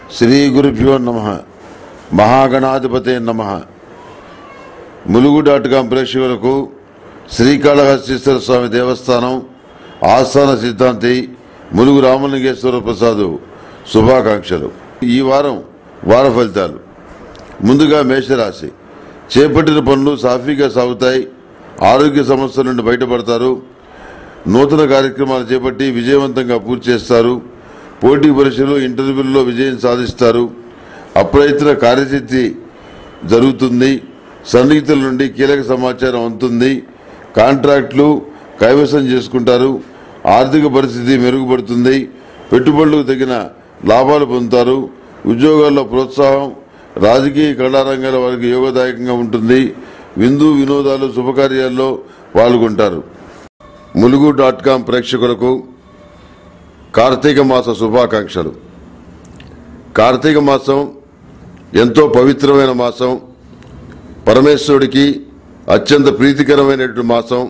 శ్రీ గురుభ్యో నమ మహాగణాధిపతే నమ ములుగు డాట్ కాం ప్రేక్షకులకు శ్రీకాళహస్తీశ్వర స్వామి దేవస్థానం ఆస్థాన సిద్ధాంతి ములుగు రామలింగేశ్వర ప్రసాద్ శుభాకాంక్షలు ఈ వారం వార ఫలితాలు ముందుగా మేషరాశి చేపట్టిన పనులు సాఫీగా సాగుతాయి ఆరోగ్య సమస్యల నుండి బయటపడతారు నూతన కార్యక్రమాలు చేపట్టి విజయవంతంగా పూర్తి చేస్తారు పోటీ పరీక్షలు ఇంటర్వ్యూల్లో విజయం సాధిస్తారు అప్రయత్న కార్యసిద్ధి జరుగుతుంది సన్నిహితుల నుండి కీలక సమాచారం అందుతుంది కాంట్రాక్టులు కైవసం చేసుకుంటారు ఆర్థిక పరిస్థితి మెరుగుపడుతుంది పెట్టుబడులకు తగిన లాభాలు పొందుతారు ఉద్యోగాల్లో ప్రోత్సాహం రాజకీయ కళారంగాల వారికి యోగదాయకంగా ఉంటుంది విందు వినోదాలు శుభకార్యాల్లో పాల్గొంటారు ములుగు డాట్ కాం ప్రేక్షకులకు కార్తీక మాస శుభాకాంక్షలు కార్తీక మాసం ఎంతో పవిత్రమైన మాసం పరమేశ్వరుడికి అత్యంత ప్రీతికరమైనటువంటి మాసం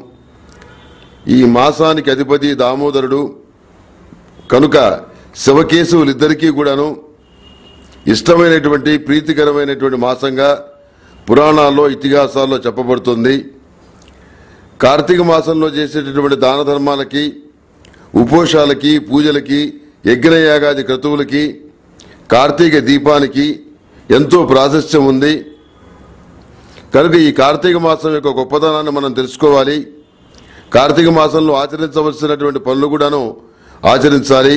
ఈ మాసానికి అధిపతి దామోదరుడు కనుక శివకేశవులిద్దరికీ కూడాను ఇష్టమైనటువంటి ప్రీతికరమైనటువంటి మాసంగా పురాణాల్లో ఇతిహాసాల్లో చెప్పబడుతుంది కార్తీక మాసంలో చేసేటటువంటి దాన ధర్మాలకి ఉపోషాలకి పూజలకి యజ్ఞయాగాది క్రతువులకి కార్తీక దీపానికి ఎంతో ప్రాశస్త్యం ఉంది కనుక ఈ కార్తీక మాసం యొక్క గొప్పతనాన్ని మనం తెలుసుకోవాలి కార్తీక మాసంలో ఆచరించవలసినటువంటి పనులు కూడాను ఆచరించాలి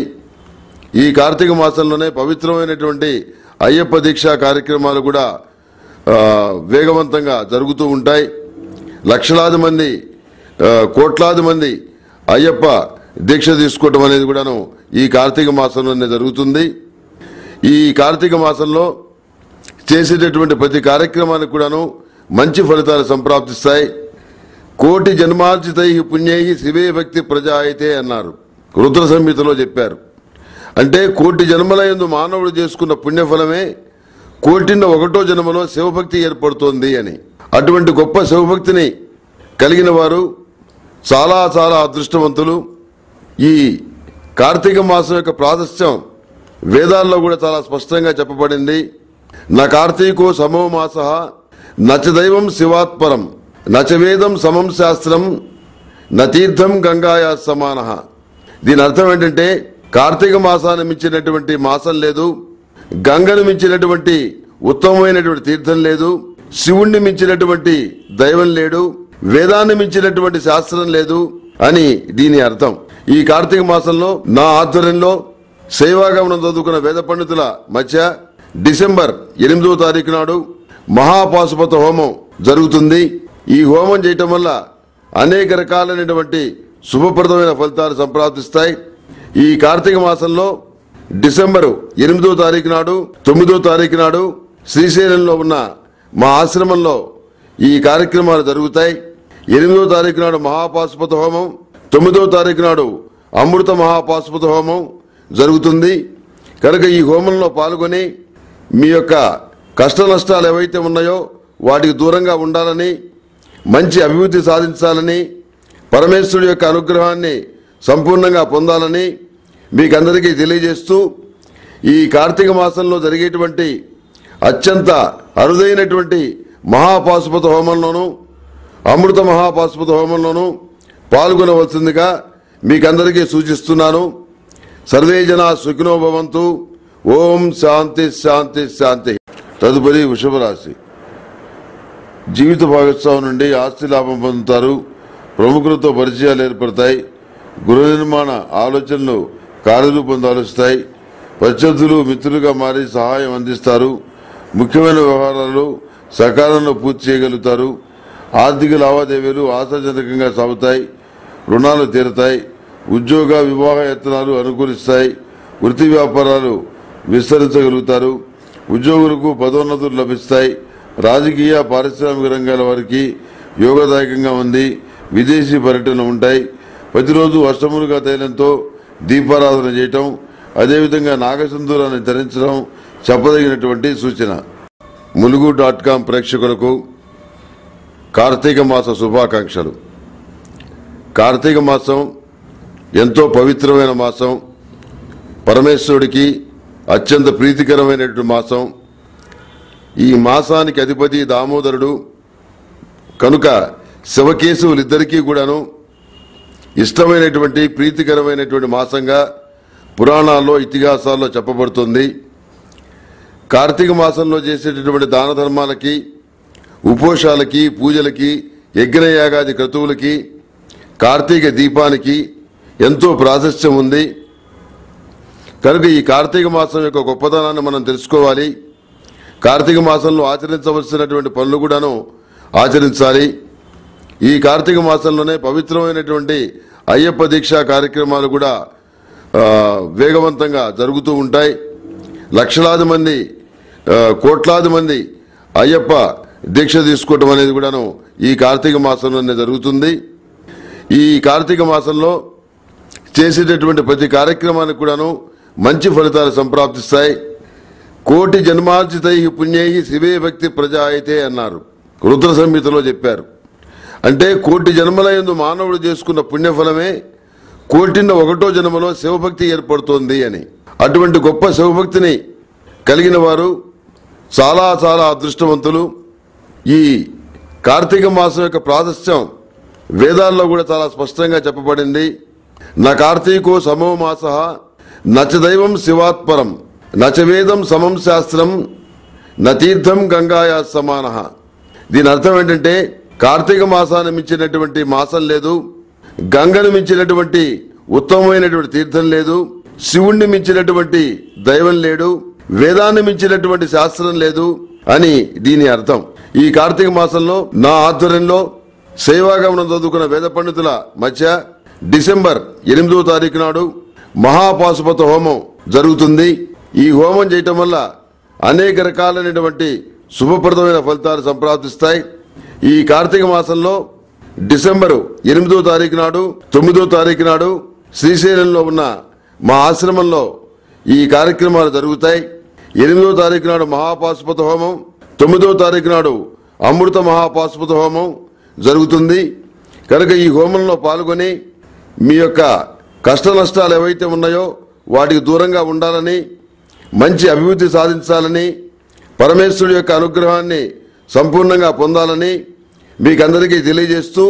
ఈ కార్తీక మాసంలోనే పవిత్రమైనటువంటి అయ్యప్ప దీక్షా కార్యక్రమాలు కూడా ఆ, వేగవంతంగా జరుగుతూ ఉంటాయి లక్షలాది మంది ఆ, కోట్లాది మంది అయ్యప్ప దీక్ష తీసుకోవటం అనేది కూడాను ఈ కార్తీక మాసంలోనే జరుగుతుంది ఈ కార్తీక మాసంలో చేసేటటువంటి ప్రతి కార్యక్రమానికి కూడాను మంచి ఫలితాలు సంప్రాప్తిస్తాయి కోటి జన్మార్జితై పుణ్యై శివే భక్తి ప్రజాయితే అన్నారు రుద్ర సంహితలో చెప్పారు అంటే కోటి జన్మల యందు మానవుడు చేసుకున్న పుణ్యఫలమే కోటిన్న ఒకటో జన్మలో శివభక్తి ఏర్పడుతోంది అని అటువంటి గొప్ప శివభక్తిని కలిగిన వారు చాలా చాలా అదృష్టవంతులు ఈ కార్తీక మాసం యొక్క ప్రాశస్త్యం వేదాల్లో కూడా చాలా స్పష్టంగా చెప్పబడింది నా కార్తీకో సమో మాస నచ దైవం శివాత్పరం నచ వేదం సమం శాస్త్రం న తీర్థం గంగాయా సమాన దీని అర్థం ఏంటంటే కార్తీక మాసాన్ని మించినటువంటి మాసం లేదు గంగను మించినటువంటి ఉత్తమమైనటువంటి తీర్థం లేదు శివుణ్ణి మించినటువంటి దైవం లేడు వేదాన్ని మించినటువంటి శాస్త్రం లేదు అని దీని అర్థం ఈ కార్తీక మాసంలో నా ఆధ్వర్యంలో సేవాగమనం చదువుకున్న వేద పండితుల మధ్య డిసెంబర్ ఎనిమిదో తారీఖు నాడు మహాపాశుపత హోమం జరుగుతుంది ఈ హోమం చేయటం వల్ల అనేక రకాలైనటువంటి శుభప్రదమైన ఫలితాలు సంప్రాప్తిస్తాయి ఈ కార్తీక మాసంలో డిసెంబరు ఎనిమిదో తారీఖు నాడు తొమ్మిదో తారీఖు నాడు శ్రీశైలంలో ఉన్న మా ఆశ్రమంలో ఈ కార్యక్రమాలు జరుగుతాయి ఎనిమిదో తారీఖు నాడు మహాపాశుపత హోమం తొమ్మిదో తారీఖు నాడు అమృత మహాపాశుపత హోమం జరుగుతుంది కనుక ఈ హోమంలో పాల్గొని మీ యొక్క కష్ట నష్టాలు ఏవైతే ఉన్నాయో వాటికి దూరంగా ఉండాలని మంచి అభివృద్ధి సాధించాలని పరమేశ్వరుడి యొక్క అనుగ్రహాన్ని సంపూర్ణంగా పొందాలని మీకందరికీ తెలియజేస్తూ ఈ కార్తీక మాసంలో జరిగేటువంటి అత్యంత అరుదైనటువంటి మహాపాశుపత హోమంలోనూ అమృత మహాపాశుపత హోమంలోనూ పాల్గొనవలసిందిగా మీకందరికీ సూచిస్తున్నాను సర్వే జనా సుఖినో భవంతు ఓం శాంతి శాంతి శాంతి తదుపరి వృషభ రాశి జీవిత భాగస్వామి నుండి ఆస్తి లాభం పొందుతారు ప్రముఖులతో పరిచయాలు ఏర్పడతాయి గృహ నిర్మాణ ఆలోచనలు కార్యరూపం దాలుస్తాయి ప్రత్యర్థులు మిత్రులుగా మారి సహాయం అందిస్తారు ముఖ్యమైన వ్యవహారాలు సకాలంలో పూర్తి చేయగలుగుతారు ఆర్థిక లావాదేవీలు ఆశాజనకంగా సాగుతాయి రుణాలు తీరుతాయి ఉద్యోగ వివాహ యత్నాలు అనుకూలిస్తాయి వృత్తి వ్యాపారాలు విస్తరించగలుగుతారు ఉద్యోగులకు పదోన్నతులు లభిస్తాయి రాజకీయ పారిశ్రామిక రంగాల వారికి యోగదాయకంగా ఉంది విదేశీ పర్యటనలు ఉంటాయి ప్రతిరోజు అష్టములుగా తైలంతో దీపారాధన చేయటం అదేవిధంగా నాగసింధూరాన్ని ధరించడం చెప్పదగినటువంటి సూచన ములుగు డాట్ కాం ప్రేక్షకులకు కార్తీక మాస శుభాకాంక్షలు కార్తీక మాసం ఎంతో పవిత్రమైన మాసం పరమేశ్వరుడికి అత్యంత ప్రీతికరమైనటువంటి మాసం ఈ మాసానికి అధిపతి దామోదరుడు కనుక శివకేశవులిద్దరికీ కూడాను ఇష్టమైనటువంటి ప్రీతికరమైనటువంటి మాసంగా పురాణాల్లో ఇతిహాసాల్లో చెప్పబడుతుంది కార్తీక మాసంలో చేసేటటువంటి దాన ధర్మాలకి ఉపోషాలకి పూజలకి యజ్ఞయాగాది క్రతువులకి కార్తీక దీపానికి ఎంతో ప్రాశస్త్యం ఉంది కనుక ఈ కార్తీక మాసం యొక్క గొప్పతనాన్ని మనం తెలుసుకోవాలి కార్తీక మాసంలో ఆచరించవలసినటువంటి పనులు కూడాను ఆచరించాలి ఈ కార్తీక మాసంలోనే పవిత్రమైనటువంటి అయ్యప్ప దీక్షా కార్యక్రమాలు కూడా ఆ, వేగవంతంగా జరుగుతూ ఉంటాయి లక్షలాది మంది ఆ, కోట్లాది మంది అయ్యప్ప దీక్ష తీసుకోవటం అనేది కూడాను ఈ కార్తీక మాసంలోనే జరుగుతుంది ఈ కార్తీక మాసంలో చేసేటటువంటి ప్రతి కార్యక్రమానికి కూడాను మంచి ఫలితాలు సంప్రాప్తిస్తాయి కోటి జన్మార్జితై పుణ్యై శివే భక్తి ప్రజాయితే అన్నారు రుద్ర సంహితలో చెప్పారు అంటే కోటి జన్మల యందు మానవుడు చేసుకున్న పుణ్యఫలమే కోటిన్న ఒకటో జన్మలో శివభక్తి ఏర్పడుతోంది అని అటువంటి గొప్ప శివభక్తిని కలిగిన వారు చాలా చాలా అదృష్టవంతులు ఈ కార్తీక మాసం యొక్క ప్రాశస్త్యం వేదాల్లో కూడా చాలా స్పష్టంగా చెప్పబడింది నా కార్తీకో సమో మాస నచ దైవం శివాత్పరం నచ వేదం సమం శాస్త్రం నతీర్థం గంగాయా సమాన దీని అర్థం ఏంటంటే కార్తీక మాసాన్ని మించినటువంటి మాసం లేదు గంగను మించినటువంటి ఉత్తమమైనటువంటి తీర్థం లేదు శివుణ్ణి మించినటువంటి దైవం లేడు వేదాన్ని మించినటువంటి శాస్త్రం లేదు అని దీని అర్థం ఈ కార్తీక మాసంలో నా ఆధ్వర్యంలో సేవాగమనం చదువుకున్న వేద పండితుల మధ్య డిసెంబర్ ఎనిమిదో తారీఖు నాడు మహాపాశుపత హోమం జరుగుతుంది ఈ హోమం చేయటం వల్ల అనేక రకాలైనటువంటి శుభప్రదమైన ఫలితాలు సంప్రాప్తిస్తాయి ఈ కార్తీక మాసంలో డిసెంబరు ఎనిమిదో తారీఖు నాడు తొమ్మిదో తారీఖు నాడు శ్రీశైలంలో ఉన్న మా ఆశ్రమంలో ఈ కార్యక్రమాలు జరుగుతాయి ఎనిమిదో తారీఖు నాడు మహాపాశుపత హోమం తొమ్మిదో తారీఖు నాడు అమృత మహాపాశుపత హోమం జరుగుతుంది కనుక ఈ హోమంలో పాల్గొని మీ యొక్క కష్ట నష్టాలు ఏవైతే ఉన్నాయో వాటికి దూరంగా ఉండాలని మంచి అభివృద్ధి సాధించాలని పరమేశ్వరుడి యొక్క అనుగ్రహాన్ని సంపూర్ణంగా పొందాలని మీకందరికీ తెలియజేస్తూ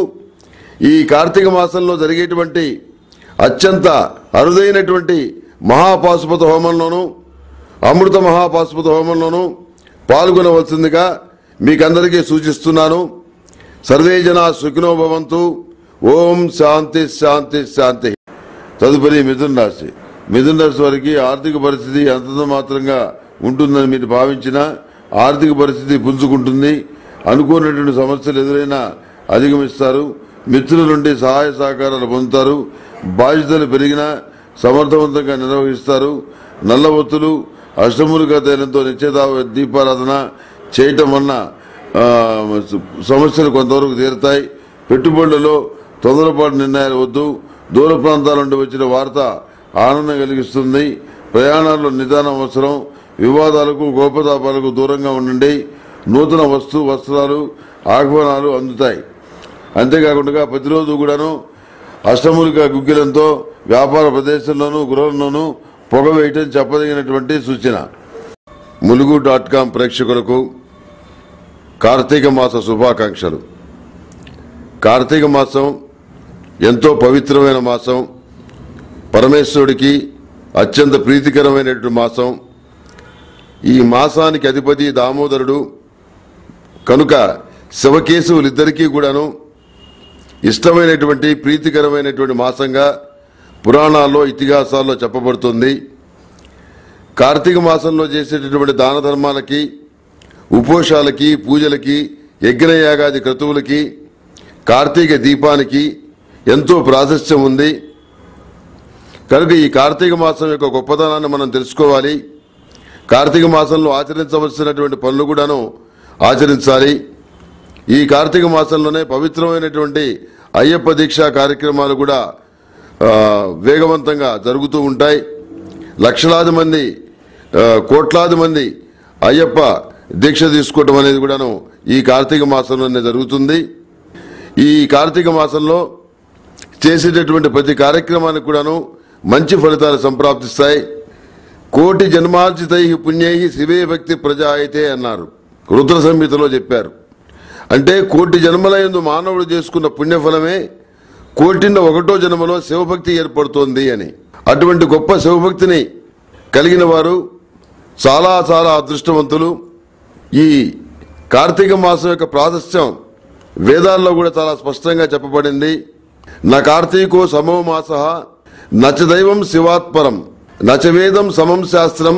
ఈ కార్తీక మాసంలో జరిగేటువంటి అత్యంత అరుదైనటువంటి మహాపాశుపత హోమంలోనూ అమృత మహాపాశుపత హోమంలోనూ పాల్గొనవలసిందిగా మీకందరికీ సూచిస్తున్నాను సర్వే జనా సుఖినో భవంతు ఓం శాంతి శాంతి శాంతి తదుపరి మిథున రాశి మిథున రాశి వారికి ఆర్థిక పరిస్థితి అంతంత మాత్రంగా ఉంటుందని మీరు భావించిన ఆర్థిక పరిస్థితి పుంజుకుంటుంది అనుకోనటువంటి సమస్యలు ఎదురైనా అధిగమిస్తారు మిత్రుల నుండి సహాయ సహకారాలు పొందుతారు బాధ్యతలు పెరిగినా సమర్థవంతంగా నిర్వహిస్తారు నల్ల ఒత్తులు అష్టములుగా తైలంతో నిశ్చేత దీపారాధన చేయటం వలన ఆ, సమస్యలు కొంతవరకు తీరుతాయి పెట్టుబడులలో తొందరపాటు నిర్ణయాలు వద్దు దూర ప్రాంతాల నుండి వచ్చిన వార్త ఆనందం కలిగిస్తుంది ప్రయాణాల్లో నిదానం అవసరం వివాదాలకు కోపతాపాలకు దూరంగా ఉండండి నూతన వస్తు వస్త్రాలు ఆహ్వానాలు అందుతాయి అంతేకాకుండా ప్రతిరోజు కూడాను అష్టములుగా గుగ్గిలంతో వ్యాపార ప్రదేశంలోనూ గృహంలోనూ పొగ వేయటం చెప్పదగినటువంటి సూచన ములుగు డాట్ కామ్ ప్రేక్షకులకు కార్తీక మాస శుభాకాంక్షలు కార్తీక మాసం ఎంతో పవిత్రమైన మాసం పరమేశ్వరుడికి అత్యంత ప్రీతికరమైనటువంటి మాసం ఈ మాసానికి అధిపతి దామోదరుడు కనుక శివకేశవులిద్దరికీ కూడాను ఇష్టమైనటువంటి ప్రీతికరమైనటువంటి మాసంగా పురాణాల్లో ఇతిహాసాల్లో చెప్పబడుతుంది కార్తీక మాసంలో చేసేటటువంటి దాన ధర్మాలకి ఉపోషాలకి పూజలకి యజ్ఞయాగాది క్రతువులకి కార్తీక దీపానికి ఎంతో ప్రాశస్త్యం ఉంది కనుక ఈ కార్తీక మాసం యొక్క గొప్పతనాన్ని మనం తెలుసుకోవాలి కార్తీక మాసంలో ఆచరించవలసినటువంటి పనులు కూడాను ఆచరించాలి ఈ కార్తీక మాసంలోనే పవిత్రమైనటువంటి అయ్యప్ప దీక్షా కార్యక్రమాలు కూడా ఆ, వేగవంతంగా జరుగుతూ ఉంటాయి లక్షలాది మంది ఆ, కోట్లాది మంది అయ్యప్ప దీక్ష తీసుకోవటం అనేది కూడాను ఈ కార్తీక మాసంలోనే జరుగుతుంది ఈ కార్తీక మాసంలో చేసేటటువంటి ప్రతి కార్యక్రమానికి కూడాను మంచి ఫలితాలు సంప్రాప్తిస్తాయి కోటి జన్మార్జితై పుణ్యై శివే భక్తి ప్రజాయితే అన్నారు రుద్ర సంహితలో చెప్పారు అంటే కోటి జన్మలయందు మానవుడు చేసుకున్న పుణ్యఫలమే కోటిన్న ఒకటో జన్మలో శివభక్తి ఏర్పడుతోంది అని అటువంటి గొప్ప శివభక్తిని కలిగిన వారు చాలా చాలా అదృష్టవంతులు ఈ కార్తీక మాసం యొక్క ప్రాశస్త్యం వేదాల్లో కూడా చాలా స్పష్టంగా చెప్పబడింది నా కార్తీకో సమో మాస నచ దైవం శివాత్పరం నచ వేదం సమం శాస్త్రం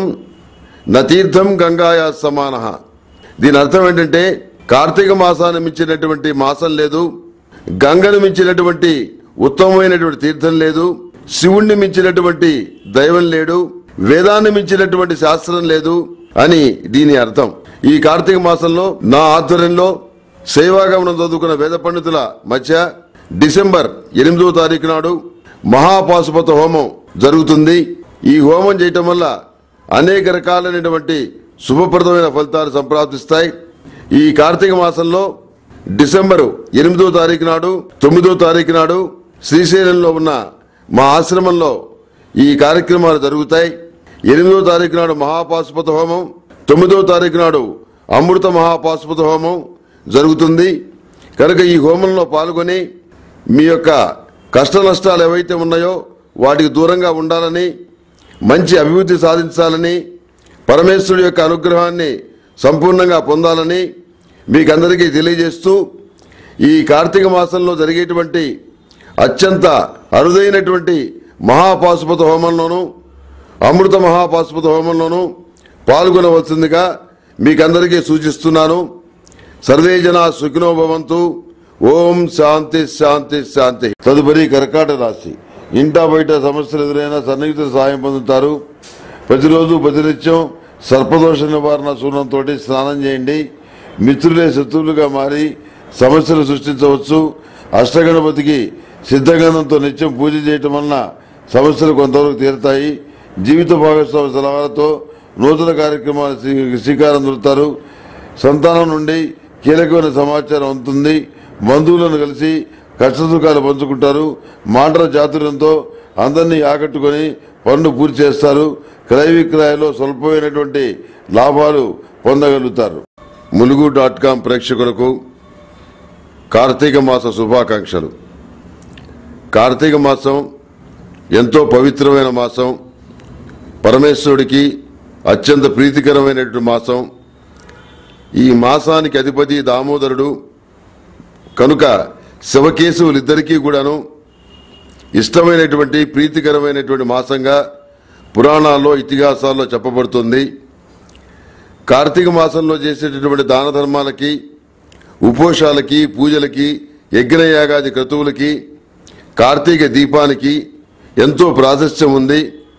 నతీర్థం గంగాయా సమాన దీని అర్థం ఏంటంటే కార్తీక మాసాన్ని మించినటువంటి మాసం లేదు గంగను మించినటువంటి ఉత్తమమైనటువంటి తీర్థం లేదు శివుణ్ణి మించినటువంటి దైవం లేడు వేదాన్ని మించినటువంటి శాస్త్రం లేదు అని దీని అర్థం ఈ కార్తీక మాసంలో నా ఆధ్వర్యంలో సేవాగమనం చదువుకున్న వేద పండితుల మధ్య డిసెంబర్ ఎనిమిదవ తారీఖు నాడు మహాపాశుపత హోమం జరుగుతుంది ఈ హోమం చేయటం వల్ల అనేక రకాలైనటువంటి శుభప్రదమైన ఫలితాలు సంప్రాప్తిస్తాయి ఈ కార్తీక మాసంలో డిసెంబరు ఎనిమిదో తారీఖు నాడు తొమ్మిదో తారీఖు నాడు శ్రీశైలంలో ఉన్న మా ఆశ్రమంలో ఈ కార్యక్రమాలు జరుగుతాయి ఎనిమిదో తారీఖు నాడు మహాపాశుపత హోమం తొమ్మిదో తారీఖు నాడు అమృత మహాపాశుపత హోమం జరుగుతుంది కనుక ఈ హోమంలో పాల్గొని మీ యొక్క కష్ట నష్టాలు ఏవైతే ఉన్నాయో వాటికి దూరంగా ఉండాలని మంచి అభివృద్ధి సాధించాలని పరమేశ్వరుడి యొక్క అనుగ్రహాన్ని సంపూర్ణంగా పొందాలని మీకందరికీ తెలియజేస్తూ ఈ కార్తీక మాసంలో జరిగేటువంటి అత్యంత అరుదైనటువంటి మహాపాశుపత హోమంలోనూ అమృత మహాపాశుపత హోమంలోనూ పాల్గొనవలసిందిగా మీకందరికీ సూచిస్తున్నాను సర్వే జనా సుఖినో భవంతు ఓం శాంతి శాంతి శాంతి తదుపరి కర్కాటక రాశి ఇంటా బయట సమస్యలు ఎదురైనా సన్నిహితుల సాయం పొందుతారు ప్రతిరోజు ప్రతినిత్యం సర్పదోష నివారణ సూర్యంతో స్నానం చేయండి మిత్రులే శత్రువులుగా మారి సమస్యలు సృష్టించవచ్చు అష్టగణపతికి సిద్ధగంధంతో నిత్యం పూజ చేయటం వలన సమస్యలు కొంతవరకు తీరుతాయి జీవిత భాగస్వామి సలహాలతో నూతన కార్యక్రమాలు శ్రీ- శ్రీకారం చుడతారు సంతానం నుండి కీలకమైన సమాచారం అందుతుంది బంధువులను కలిసి కష్టసుఖాలు పంచుకుంటారు మాటల చాతుర్యంతో అందరినీ ఆకట్టుకొని పనులు పూర్తి చేస్తారు క్రయ విక్రయాల్లో స్వల్పమైనటువంటి లాభాలు పొందగలుగుతారు ములుగు డాట్ కాం ప్రేక్షకులకు కార్తీక మాస శుభాకాంక్షలు కార్తీక మాసం ఎంతో పవిత్రమైన మాసం పరమేశ్వరుడికి అత్యంత ప్రీతికరమైనటువంటి మాసం ఈ మాసానికి అధిపతి దామోదరుడు కనుక శివకేశవులిద్దరికీ కూడాను ఇష్టమైనటువంటి ప్రీతికరమైనటువంటి మాసంగా పురాణాల్లో ఇతిహాసాల్లో చెప్పబడుతుంది కార్తీక మాసంలో చేసేటటువంటి దాన ధర్మాలకి ఉపోషాలకి పూజలకి యజ్ఞయాగాది క్రతువులకి కార్తీక దీపానికి ఎంతో ప్రాశస్త్యం ఉంది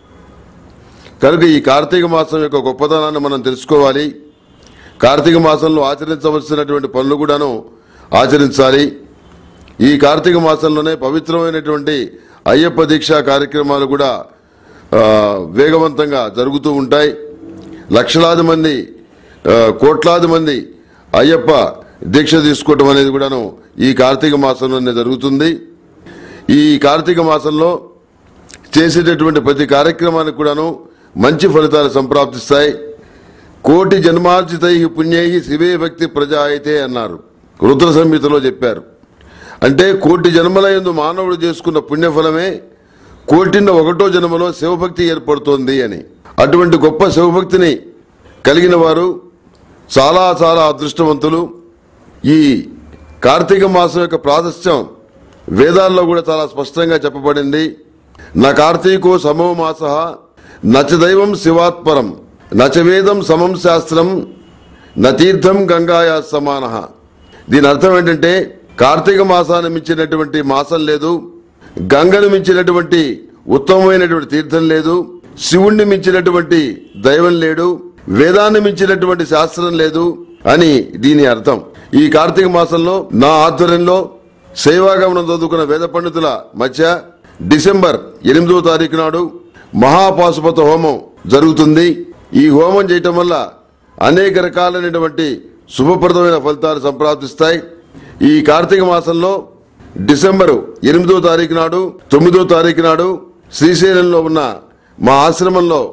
కనుక ఈ కార్తీక మాసం యొక్క గొప్పతనాన్ని మనం తెలుసుకోవాలి కార్తీక మాసంలో ఆచరించవలసినటువంటి పనులు కూడాను ఆచరించాలి ఈ కార్తీక మాసంలోనే పవిత్రమైనటువంటి అయ్యప్ప దీక్షా కార్యక్రమాలు కూడా ఆ, వేగవంతంగా జరుగుతూ ఉంటాయి లక్షలాది మంది ఆ, కోట్లాది మంది అయ్యప్ప దీక్ష తీసుకోవటం అనేది కూడాను ఈ కార్తీక మాసంలోనే జరుగుతుంది ఈ కార్తీక మాసంలో చేసేటటువంటి ప్రతి కార్యక్రమానికి కూడాను మంచి ఫలితాలు సంప్రాప్తిస్తాయి కోటి జన్మార్జితై పుణ్యై శివే భక్తి ప్రజాయితే అన్నారు రుద్ర సంహితలో చెప్పారు అంటే కోటి జన్మలయందు మానవుడు చేసుకున్న పుణ్యఫలమే కోటిన్న ఒకటో జన్మలో శివభక్తి ఏర్పడుతోంది అని అటువంటి గొప్ప శివభక్తిని కలిగిన వారు చాలా చాలా అదృష్టవంతులు ఈ కార్తీక మాసం యొక్క ప్రాశస్త్యం వేదాల్లో కూడా చాలా స్పష్టంగా చెప్పబడింది నా కార్తీకో సమో మాస నచ దైవం శివాత్పరం నచ వేదం సమం శాస్త్రం నతీర్థం గంగాయా సమాన దీని అర్థం ఏంటంటే కార్తీక మాసాన్ని మించినటువంటి మాసం లేదు గంగను మించినటువంటి ఉత్తమమైనటువంటి తీర్థం లేదు శివుణ్ణి మించినటువంటి దైవం లేడు వేదాన్ని మించినటువంటి శాస్త్రం లేదు అని దీని అర్థం ఈ కార్తీక మాసంలో నా ఆధ్వర్యంలో సేవాగమనం చదువుకున్న వేద పండితుల మధ్య డిసెంబర్ ఎనిమిదో తారీఖు నాడు మహాపాశుపత హోమం జరుగుతుంది ఈ హోమం చేయటం వల్ల అనేక రకాలైనటువంటి శుభప్రదమైన ఫలితాలు సంప్రాప్తిస్తాయి ఈ కార్తీక మాసంలో డిసెంబరు ఎనిమిదో తారీఖు నాడు తొమ్మిదో తారీఖు నాడు శ్రీశైలంలో ఉన్న మా ఆశ్రమంలో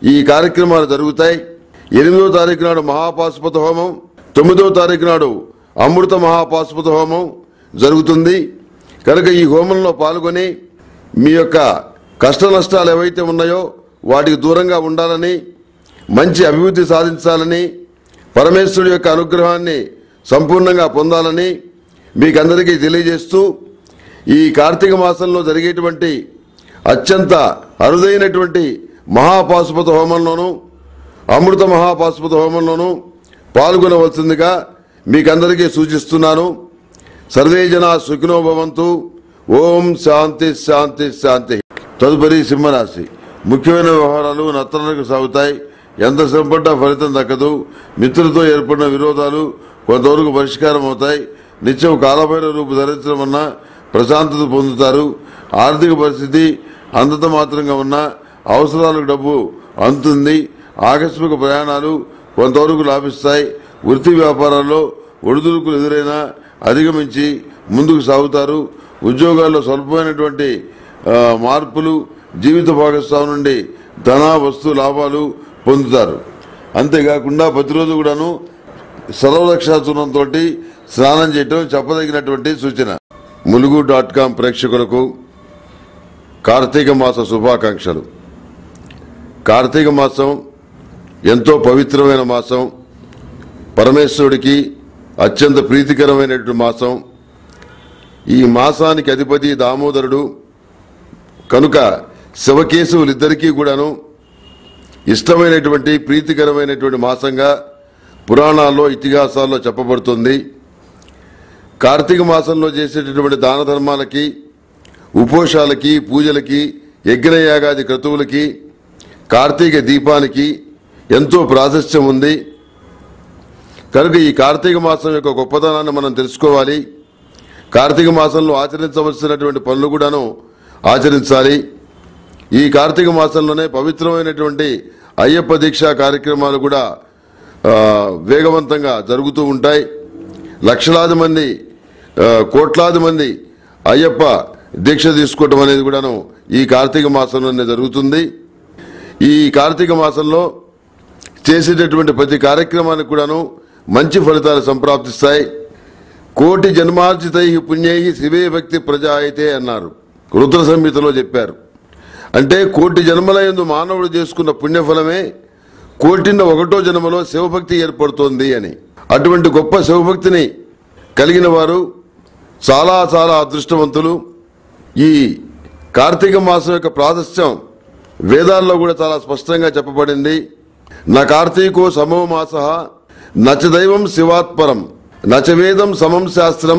ఈ కార్యక్రమాలు జరుగుతాయి ఎనిమిదో తారీఖు నాడు మహాపాశుపత హోమం తొమ్మిదో తారీఖు నాడు అమృత మహాపాశుపత హోమం జరుగుతుంది కనుక ఈ హోమంలో పాల్గొని మీ యొక్క కష్ట నష్టాలు ఏవైతే ఉన్నాయో వాటికి దూరంగా ఉండాలని మంచి అభివృద్ధి సాధించాలని పరమేశ్వరుడి యొక్క అనుగ్రహాన్ని సంపూర్ణంగా పొందాలని మీకందరికీ తెలియజేస్తూ ఈ కార్తీక మాసంలో జరిగేటువంటి అత్యంత అరుదైనటువంటి మహాపాశుపత హోమంలోనూ అమృత మహాపాశుపత హోమంలోనూ పాల్గొనవలసిందిగా మీకందరికీ సూచిస్తున్నాను సర్వే జనా సుఖినో భవంతు ఓం శాంతి శాంతి శాంతి తదుపరి సింహరాశి ముఖ్యమైన వ్యవహారాలు నత్తలకు సాగుతాయి ఎంత శ్రమపడ్డా ఫలితం దక్కదు మిత్రులతో ఏర్పడిన విరోధాలు కొంతవరకు పరిష్కారం అవుతాయి నిత్యం కాలమైన రూపు ధరించడం వలన ప్రశాంతత పొందుతారు ఆర్థిక పరిస్థితి అంతత మాత్రంగా ఉన్న అవసరాలకు డబ్బు అందుతుంది ఆకస్మిక ప్రయాణాలు కొంతవరకు లాభిస్తాయి వృత్తి వ్యాపారాల్లో ఒడిదుడుకులు ఎదురైనా అధిగమించి ముందుకు సాగుతారు ఉద్యోగాల్లో స్వల్పమైనటువంటి ఆ, మార్పులు జీవిత భాగస్వామి నుండి ధన వస్తు లాభాలు పొందుతారు అంతేకాకుండా ప్రతిరోజు కూడాను సర్వరక్షాచూర్ణంతో స్నానం చేయటం చెప్పదగినటువంటి సూచన ములుగు డాట్ కాం ప్రేక్షకులకు కార్తీక మాస శుభాకాంక్షలు కార్తీక మాసం ఎంతో పవిత్రమైన మాసం పరమేశ్వరుడికి అత్యంత ప్రీతికరమైనటువంటి మాసం ఈ మాసానికి అధిపతి దామోదరుడు కనుక శివకేశవులిద్దరికీ కూడాను ఇష్టమైనటువంటి ప్రీతికరమైనటువంటి మాసంగా పురాణాల్లో ఇతిహాసాల్లో చెప్పబడుతుంది కార్తీక మాసంలో చేసేటటువంటి దాన ధర్మాలకి ఉపోషాలకి పూజలకి యజ్ఞయాగాది క్రతువులకి కార్తీక దీపానికి ఎంతో ప్రాశస్త్యం ఉంది కనుక ఈ కార్తీక మాసం యొక్క గొప్పతనాన్ని మనం తెలుసుకోవాలి కార్తీక మాసంలో ఆచరించవలసినటువంటి పనులు కూడాను ఆచరించాలి ఈ కార్తీక మాసంలోనే పవిత్రమైనటువంటి అయ్యప్ప దీక్షా కార్యక్రమాలు కూడా ఆ, వేగవంతంగా జరుగుతూ ఉంటాయి లక్షలాది మంది ఆ, కోట్లాది మంది అయ్యప్ప దీక్ష తీసుకోవటం అనేది కూడాను ఈ కార్తీక మాసంలోనే జరుగుతుంది ఈ కార్తీక మాసంలో చేసేటటువంటి ప్రతి కార్యక్రమానికి కూడాను మంచి ఫలితాలు సంప్రాప్తిస్తాయి కోటి జన్మార్జితై పుణ్యై శివే భక్తి ప్రజాయితే అన్నారు రుద్ర సంహితలో చెప్పారు అంటే కోటి జన్మల యందు మానవుడు చేసుకున్న పుణ్యఫలమే కోటిన్న ఒకటో జన్మలో శివభక్తి ఏర్పడుతోంది అని అటువంటి గొప్ప శివభక్తిని కలిగిన వారు చాలా చాలా అదృష్టవంతులు ఈ కార్తీక మాసం యొక్క ప్రాశస్త్యం వేదాల్లో కూడా చాలా స్పష్టంగా చెప్పబడింది నా కార్తీకో సమో మాస నచ దైవం శివాత్పరం నచ వేదం సమం శాస్త్రం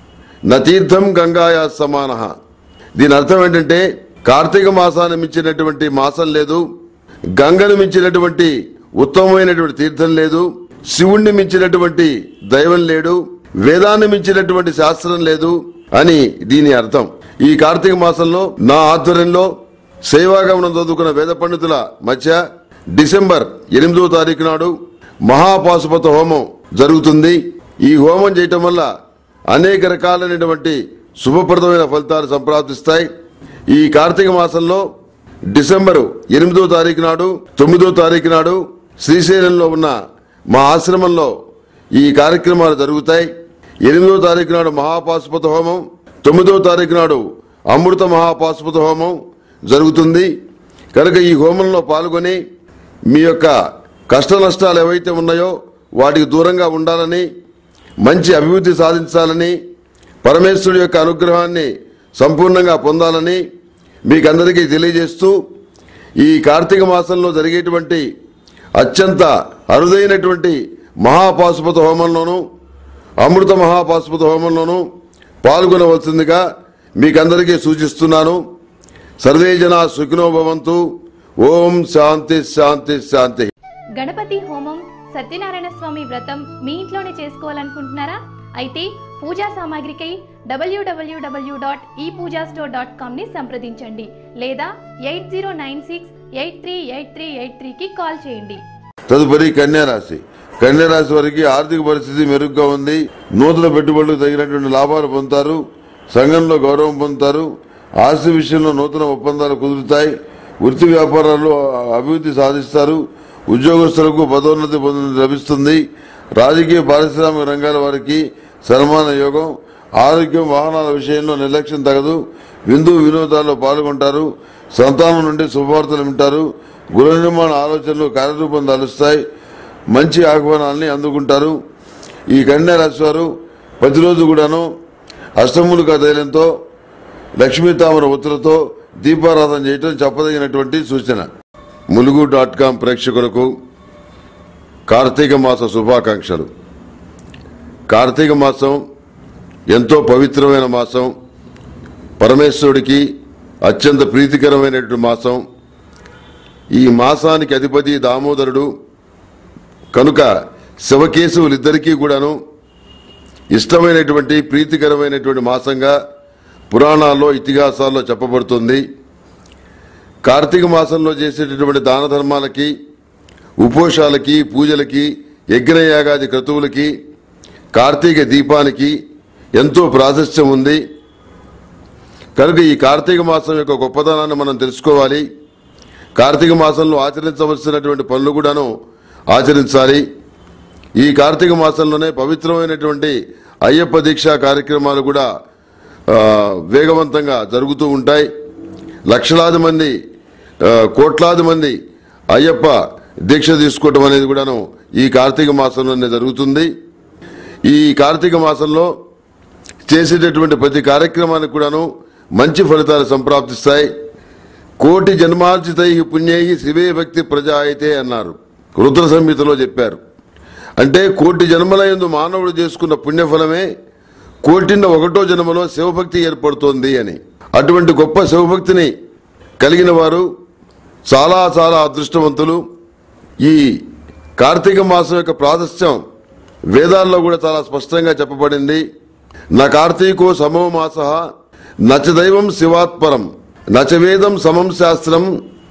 నతీర్థం గంగాయా సమాన దీని అర్థం ఏంటంటే కార్తీక మాసాన్ని మించినటువంటి మాసం లేదు గంగను మించినటువంటి ఉత్తమమైనటువంటి తీర్థం లేదు శివుణ్ణి మించినటువంటి దైవం లేడు వేదాన్ని మించినటువంటి శాస్త్రం లేదు అని దీని అర్థం ఈ కార్తీక మాసంలో నా ఆధ్వర్యంలో సేవాగమనం చదువుకున్న వేద పండితుల మధ్య డిసెంబర్ ఎనిమిదో తారీఖు నాడు మహాపాశుపత హోమం జరుగుతుంది ఈ హోమం చేయటం వల్ల అనేక రకాలైనటువంటి శుభప్రదమైన ఫలితాలు సంప్రాప్తిస్తాయి ఈ కార్తీక మాసంలో డిసెంబరు ఎనిమిదో తారీఖు నాడు తొమ్మిదో తారీఖు నాడు శ్రీశైలంలో ఉన్న మా ఆశ్రమంలో ఈ కార్యక్రమాలు జరుగుతాయి ఎనిమిదో తారీఖు నాడు మహాపాశుపత హోమం తొమ్మిదో తారీఖు నాడు అమృత మహాపాశుపత హోమం జరుగుతుంది కనుక ఈ హోమంలో పాల్గొని మీ యొక్క కష్ట నష్టాలు ఏవైతే ఉన్నాయో వాటికి దూరంగా ఉండాలని మంచి అభివృద్ధి సాధించాలని పరమేశ్వరుడి యొక్క అనుగ్రహాన్ని సంపూర్ణంగా పొందాలని మీకందరికీ తెలియజేస్తూ ఈ కార్తీక మాసంలో జరిగేటువంటి అత్యంత అరుదైనటువంటి మహాపాశుపత హోమంలోనూ అమృత మహాపాశుపత హోమంలోనూ పాల్గొనవలసిందిగా మీకందరికీ సూచిస్తున్నాను సర్వే జనా సుఖినో భవంతు ఓం శాంతి శాంతి శాంతి గణపతి హోమం సత్యనారాయణ స్వామి వ్రతం మీ ఇంట్లోనే చేసుకోవాలనుకుంటున్నారా అయితే పూజా సామాగ్రికై డబ్ల్యూడబ్ల్యూడబ్ల్యూ డాట్ ఈ పూజా స్టోర్ డాట్ కామ్ని సంప్రదించండి లేదా eight zero nine six eight three eight three eight త్రీకి కాల్ చేయండి తదుపరి కన్యారాశి కన్యారాశి వారికి ఆర్థిక పరిస్థితి మెరుగ్గా ఉంది నూతన పెట్టుబడులకు తగినటువంటి లాభాలు పొందుతారు సంఘంలో గౌరవం పొందుతారు ఆస్తి విషయంలో నూతన ఒప్పందాలు కుదురుతాయి వృత్తి వ్యాపారాల్లో అభివృద్ధి సాధిస్తారు ఉద్యోగస్తులకు పదోన్నతి పొంద- లభిస్తుంది రాజకీయ పారిశ్రామిక రంగాల వారికి సన్మాన యోగం ఆరోగ్యం వాహనాల విషయంలో నిర్లక్ష్యం తగదు విందు వినోదాల్లో పాల్గొంటారు సంతానం నుండి శుభవార్తలు వింటారు గృహ నిర్మాణ ఆలోచనలు కార్యరూపం దాలుస్తాయి మంచి ఆహ్వానాల్ని అందుకుంటారు ఈ కన్యా రాశి వారు ప్రతిరోజు కూడాను అష్టములుగా తైలంతో లక్ష్మీ తామర ఒత్తులతో దీపారాధన చేయటం చెప్పదగినటువంటి సూచన ములుగు డాట్ కామ్ ప్రేక్షకులకు కార్తీక మాస శుభాకాంక్షలు కార్తీక మాసం ఎంతో పవిత్రమైన మాసం పరమేశ్వరుడికి అత్యంత ప్రీతికరమైనటువంటి మాసం ఈ మాసానికి అధిపతి దామోదరుడు కనుక శివకేశవులిద్దరికీ కూడాను ఇష్టమైనటువంటి ప్రీతికరమైనటువంటి మాసంగా పురాణాల్లో ఇతిహాసాల్లో చెప్పబడుతుంది కార్తీక మాసంలో చేసేటటువంటి దాన ధర్మాలకి ఉపోషాలకి పూజలకి యజ్ఞయాగాది క్రతువులకి కార్తీక దీపానికి ఎంతో ప్రాశస్త్యం ఉంది కనుక ఈ కార్తీక మాసం యొక్క గొప్పతనాన్ని మనం తెలుసుకోవాలి కార్తీక మాసంలో ఆచరించవలసినటువంటి పనులు కూడాను ఆచరించాలి ఈ కార్తీక మాసంలోనే పవిత్రమైనటువంటి అయ్యప్ప దీక్షా కార్యక్రమాలు కూడా ఆ, వేగవంతంగా జరుగుతూ ఉంటాయి లక్షలాది మంది ఆ, కోట్లాది మంది అయ్యప్ప దీక్ష తీసుకోవటం అనేది కూడాను ఈ కార్తీక మాసంలోనే జరుగుతుంది ఈ కార్తీక మాసంలో చేసేటటువంటి ప్రతి కార్యక్రమానికి కూడాను మంచి ఫలితాలు సంప్రాప్తిస్తాయి కోటి జన్మార్జితై పుణ్యై శివే భక్తి ప్రజా అయితే అన్నారు రుద్ర సంహితలో చెప్పారు అంటే కోటి జన్మల యందు మానవుడు చేసుకున్న పుణ్యఫలమే కోటిన్న ఒకటో జన్మలో శివభక్తి ఏర్పడుతోంది అని అటువంటి గొప్ప శివభక్తిని కలిగిన వారు చాలా చాలా అదృష్టవంతులు ఈ కార్తీక మాసం యొక్క ప్రాశస్త్యం వేదాల్లో కూడా చాలా స్పష్టంగా చెప్పబడింది నా కార్తీకో సమో మాస నచ దైవం శివాత్పరం నచ వేదం సమం శాస్త్రం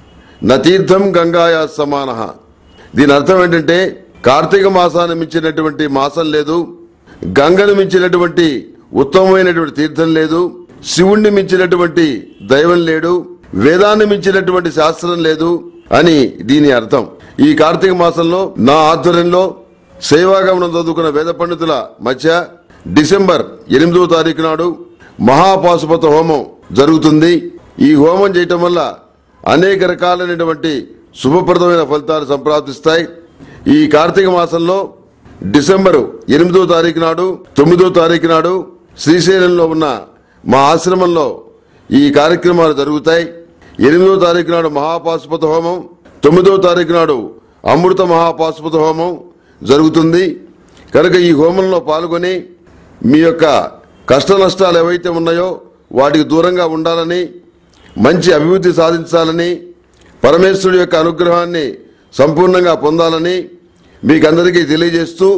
నతీర్థం గంగాయా సమాన దీని అర్థం ఏంటంటే కార్తీక మాసాన్ని మించినటువంటి మాసం లేదు గంగను మించినటువంటి ఉత్తమమైనటువంటి తీర్థం లేదు శివుణ్ణి మించినటువంటి దైవం లేడు వేదాన్ని మించినటువంటి శాస్త్రం లేదు అని దీని అర్థం ఈ కార్తీక మాసంలో నా ఆధ్వర్యంలో సేవాగమనం చదువుకున్న వేద పండితుల మధ్య డిసెంబర్ ఎనిమిదవ తారీఖు నాడు మహాపాశుపత హోమం జరుగుతుంది ఈ హోమం చేయటం వల్ల అనేక రకాలైనటువంటి శుభప్రదమైన ఫలితాలు సంప్రాప్తిస్తాయి ఈ కార్తీక మాసంలో డిసెంబరు ఎనిమిదో తారీఖు నాడు తొమ్మిదో తారీఖు నాడు శ్రీశైలంలో ఉన్న మా ఆశ్రమంలో ఈ కార్యక్రమాలు జరుగుతాయి ఎనిమిదో తారీఖు నాడు మహాపాశుపత హోమం తొమ్మిదో తారీఖు నాడు అమృత మహాపాశుపత హోమం జరుగుతుంది కనుక ఈ హోమంలో పాల్గొని మీ యొక్క కష్ట నష్టాలు ఏవైతే ఉన్నాయో వాటికి దూరంగా ఉండాలని మంచి అభివృద్ధి సాధించాలని పరమేశ్వరుడి యొక్క అనుగ్రహాన్ని సంపూర్ణంగా పొందాలని మీకందరికీ తెలియజేస్తూ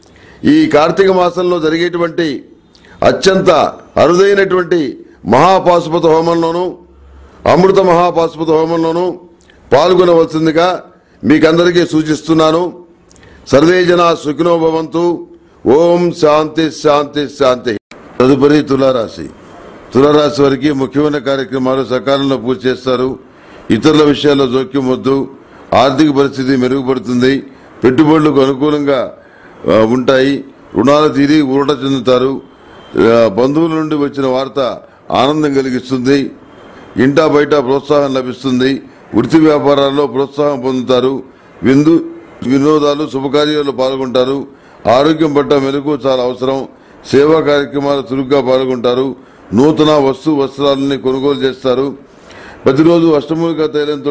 ఈ కార్తీక మాసంలో జరిగేటువంటి అత్యంత అరుదైనటువంటి మహాపాశుపత హోమంలోనూ అమృత మహాపాశుపత హోమంలోనూ పాల్గొనవలసిందిగా మీకందరికీ సూచిస్తున్నాను సర్వే జనా సుఖినో భవంతు ఓం శాంతి శాంతి శాంతి తదుపరి తులారాశి తులారాశి వారికి ముఖ్యమైన కార్యక్రమాలు సకాలంలో పూర్తి చేస్తారు ఇతరుల విషయాల్లో జోక్యం వద్దు ఆర్థిక పరిస్థితి మెరుగుపడుతుంది పెట్టుబడులకు అనుకూలంగా ఆ, ఉంటాయి రుణాలు తీరి ఊరట చెందుతారు ఆ, బంధువుల నుండి వచ్చిన వార్త ఆనందం కలిగిస్తుంది ఇంటా బయట ప్రోత్సాహం లభిస్తుంది వృత్తి వ్యాపారాల్లో ప్రోత్సాహం పొందుతారు విందు వినోదాలు శుభకార్యాల్లో పాల్గొంటారు ఆరోగ్యం పట్ల మెలకు చాలా అవసరం సేవా కార్యక్రమాలు చురుగ్గా పాల్గొంటారు నూతన వస్తు వస్త్రాలని కొనుగోలు చేస్తారు ప్రతిరోజు అష్టమూలిక తైలంతో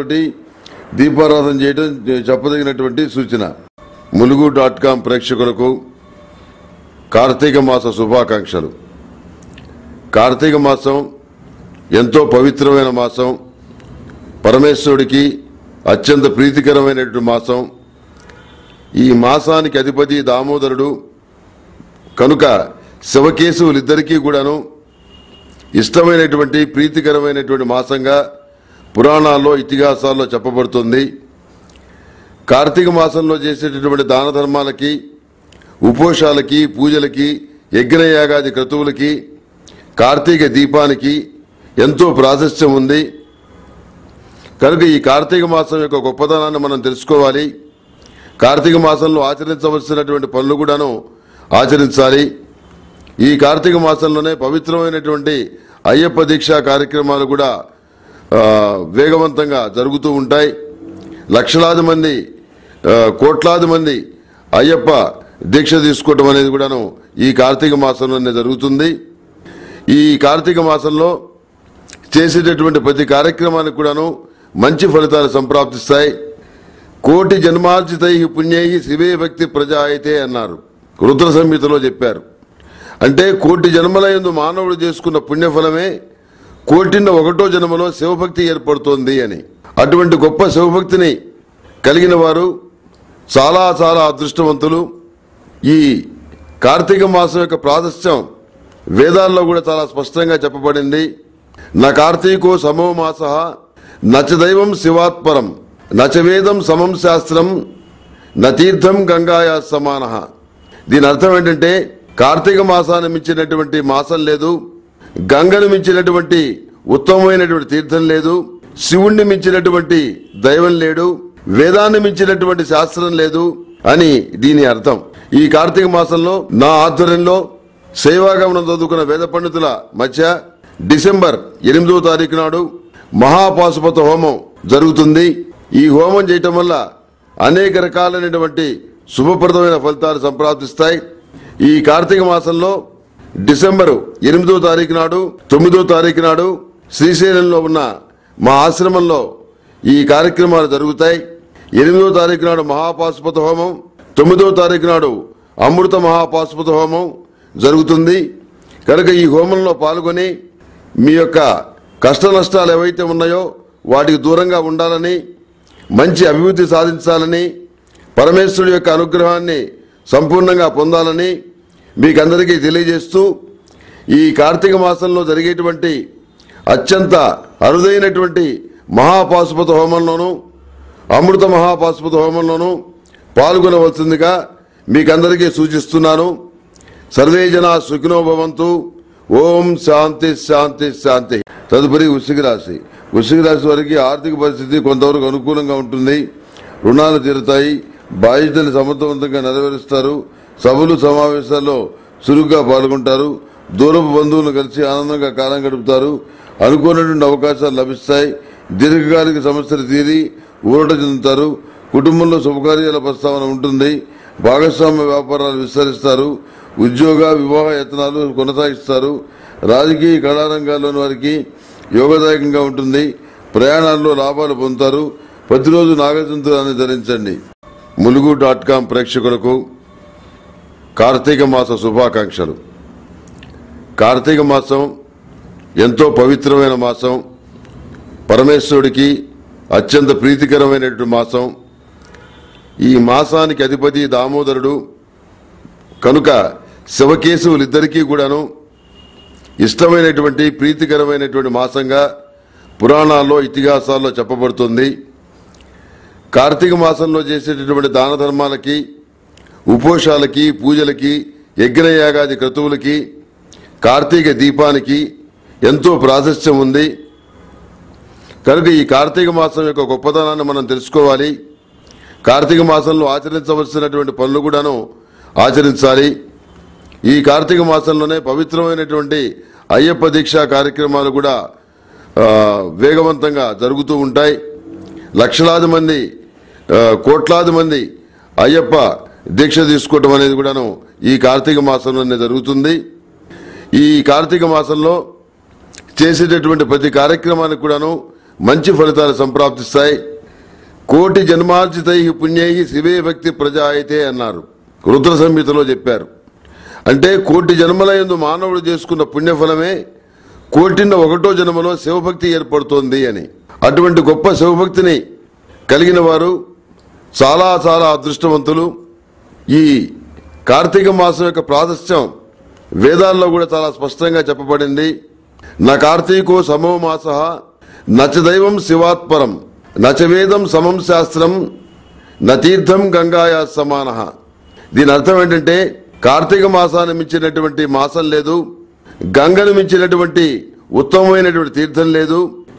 దీపారాధన చేయడం చెప్పదగినటువంటి సూచన ములుగు డాట్ కామ్ ప్రేక్షకులకు కార్తీక మాస శుభాకాంక్షలు కార్తీక మాసం ఎంతో పవిత్రమైన మాసం పరమేశ్వరుడికి అత్యంత ప్రీతికరమైనటువంటి మాసం ఈ మాసానికి అధిపతి దామోదరుడు కనుక శివకేశవులిద్దరికీ కూడాను ఇష్టమైనటువంటి ప్రీతికరమైనటువంటి మాసంగా పురాణాల్లో ఇతిహాసాల్లో చెప్పబడుతుంది కార్తీక మాసంలో చేసేటటువంటి దాన ధర్మాలకి ఉపోషాలకి పూజలకి యజ్ఞయాగాది క్రతువులకి కార్తీక దీపానికి ఎంతో ప్రాశస్త్యం ఉంది కనుక ఈ కార్తీక మాసం యొక్క గొప్పతనాన్ని మనం తెలుసుకోవాలి కార్తీక మాసంలో ఆచరించవలసినటువంటి పనులు కూడాను ఆచరించాలి ఈ కార్తీక మాసంలోనే పవిత్రమైనటువంటి అయ్యప్ప దీక్ష కార్యక్రమాలు కూడా ఆ, వేగవంతంగా జరుగుతూ ఉంటాయి లక్షలాది మంది ఆ, కోట్లాది మంది అయ్యప్ప దీక్ష తీసుకోవటం అనేది కూడాను ఈ కార్తీక మాసంలోనే జరుగుతుంది ఈ కార్తీక మాసంలో చేసేటటువంటి ప్రతి కార్యక్రమానికి కూడాను మంచి ఫలితాలు సంప్రాప్తిస్తాయి కోటి జన్మార్జితై పుణ్యై శివే భక్తి ప్రజాయితే అన్నారు రుద్ర సంహితలో చెప్పారు అంటే కోటి జన్మలయందు మానవుడు చేసుకున్న పుణ్యఫలమే కోటిన్న ఒకటో జన్మలో శివభక్తి ఏర్పడుతోంది అని అటువంటి గొప్ప శివభక్తిని కలిగిన వారు చాలా చాలా అదృష్టవంతులు ఈ కార్తీక మాసం యొక్క ప్రాశస్త్యం వేదాల్లో కూడా చాలా స్పష్టంగా చెప్పబడింది నా కార్తీకో సమో మాస నచ దైవం శివాత్పరం నచ వేదం సమం శాస్త్రం న తీర్థం గంగాయా సమాన దీని అర్థం ఏంటంటే కార్తీక మాసాన్ని మించినటువంటి మాసం లేదు గంగను మించినటువంటి ఉత్తమమైనటువంటి తీర్థం లేదు శివుణ్ణి మించినటువంటి దైవం లేడు వేదాన్ని మించినటువంటి శాస్త్రం లేదు అని దీని అర్థం ఈ కార్తీక మాసంలో నా ఆధ్వర్యంలో సేవాగమనం చదువుకున్న వేద పండితుల మధ్య డిసెంబర్ ఎనిమిదో తారీఖు నాడు మహాపాశుపత హోమం జరుగుతుంది ఈ హోమం చేయటం వల్ల అనేక రకాలైనటువంటి శుభప్రదమైన ఫలితాలు సంప్రాప్తిస్తాయి ఈ కార్తీక మాసంలో డిసెంబరు ఎనిమిదో తారీఖు నాడు తొమ్మిదో తారీఖు నాడు శ్రీశైలంలో ఉన్న మా ఆశ్రమంలో ఈ కార్యక్రమాలు జరుగుతాయి ఎనిమిదో తారీఖు నాడు మహాపాశుపత హోమం తొమ్మిదో తారీఖు నాడు అమృత మహాపాశుపత హోమం జరుగుతుంది కనుక ఈ హోమంలో పాల్గొని మీ యొక్క కష్ట నష్టాలు ఏవైతే ఉన్నాయో వాటికి దూరంగా ఉండాలని మంచి అభివృద్ధి సాధించాలని పరమేశ్వరుడి యొక్క అనుగ్రహాన్ని సంపూర్ణంగా పొందాలని మీకందరికీ తెలియజేస్తూ ఈ కార్తీక మాసంలో జరిగేటువంటి అత్యంత అరుదైనటువంటి మహాపాశుపత హోమంలోనూ అమృత మహాపాశుపత హోమంలోనూ పాల్గొనవలసిందిగా మీకందరికీ సూచిస్తున్నాను సర్వే జనా సుఖినో భవంతు ఓం శాంతి శాంతి శాంతి తదుపరి వృశ్చిక రాశి వృశ్చిక రాశి వారికి ఆర్థిక పరిస్థితి కొంతవరకు అనుకూలంగా ఉంటుంది రుణాలు తీరుతాయి బాధ్యతలు సమర్థవంతంగా నెరవేరుస్తారు సభలు సమావేశాల్లో చురుగ్గా పాల్గొంటారు దూరపు బంధువులను కలిసి ఆనందంగా కాలం గడుపుతారు అనుకోనటువంటి అవకాశాలు లభిస్తాయి దీర్ఘకాలిక సమస్యలు తీరి ఊరట చెందుతారు కుటుంబంలో శుభకార్యాల ప్రస్తావన ఉంటుంది భాగస్వామ్య వ్యాపారాలు విస్తరిస్తారు ఉద్యోగ వివాహ యత్నాలు కొనసాగిస్తారు రాజకీయ కళారంగాల్లోని వారికి యోగదాయకంగా ఉంటుంది ప్రయాణాల్లో లాభాలు పొందుతారు ప్రతిరోజు నాగజంతురాన్ని ధరించండి ములుగు డాట్ కాం ప్రేక్షకులకు కార్తీక మాస శుభాకాంక్షలు కార్తీక మాసం ఎంతో పవిత్రమైన మాసం పరమేశ్వరుడికి అత్యంత ప్రీతికరమైనటువంటి మాసం ఈ మాసానికి అధిపతి దామోదరుడు కనుక శివకేశవులిద్దరికీ కూడాను ఇష్టమైనటువంటి ప్రీతికరమైనటువంటి మాసంగా పురాణాల్లో ఇతిహాసాల్లో చెప్పబడుతుంది కార్తీక మాసంలో చేసేటటువంటి దాన ధర్మాలకి ఉపోషాలకి పూజలకి యజ్ఞయాగాది క్రతువులకి కార్తీక దీపానికి ఎంతో ప్రాశస్త్యం ఉంది కనుక ఈ కార్తీక మాసం యొక్క గొప్పతనాన్ని మనం తెలుసుకోవాలి కార్తీక మాసంలో ఆచరించవలసినటువంటి పనులు కూడాను ఆచరించాలి ఈ కార్తీక మాసంలోనే పవిత్రమైనటువంటి అయ్యప్ప దీక్ష కార్యక్రమాలు కూడా ఆ, వేగవంతంగా జరుగుతూ ఉంటాయి లక్షలాది మంది ఆ, కోట్లాది మంది అయ్యప్ప దీక్ష తీసుకోవటం అనేది కూడాను ఈ కార్తీక మాసంలోనే జరుగుతుంది ఈ కార్తీక మాసంలో చేసేటటువంటి ప్రతి కార్యక్రమానికి కూడాను మంచి ఫలితాలు సంప్రాప్తిస్తాయి కోటి జన్మార్జితై పుణ్యై శివే భక్తి ప్రజాయితే అన్నారు రుద్ర సంహితలో చెప్పారు అంటే కోటి జన్మలయందు మానవుడు చేసుకున్న పుణ్యఫలమే కోటిన్న ఒకటో జన్మలో శివభక్తి ఏర్పడుతోంది అని అటువంటి గొప్ప శివభక్తిని కలిగిన వారు చాలా చాలా అదృష్టవంతులు ఈ కార్తీక మాసం యొక్క ప్రాశస్త్యం వేదాల్లో కూడా చాలా స్పష్టంగా చెప్పబడింది నా కార్తీకో సమో మాస నచ దైవం శివాత్పరం నచ వేదం సమం శాస్త్రం న తీర్థం గంగాయా సమాన దీని అర్థం ఏంటంటే కార్తీక మాసాన్ని మించినటువంటి మాసం లేదు గంగను మించినటువంటి ఉత్తమమైనటువంటి తీర్థం లేదు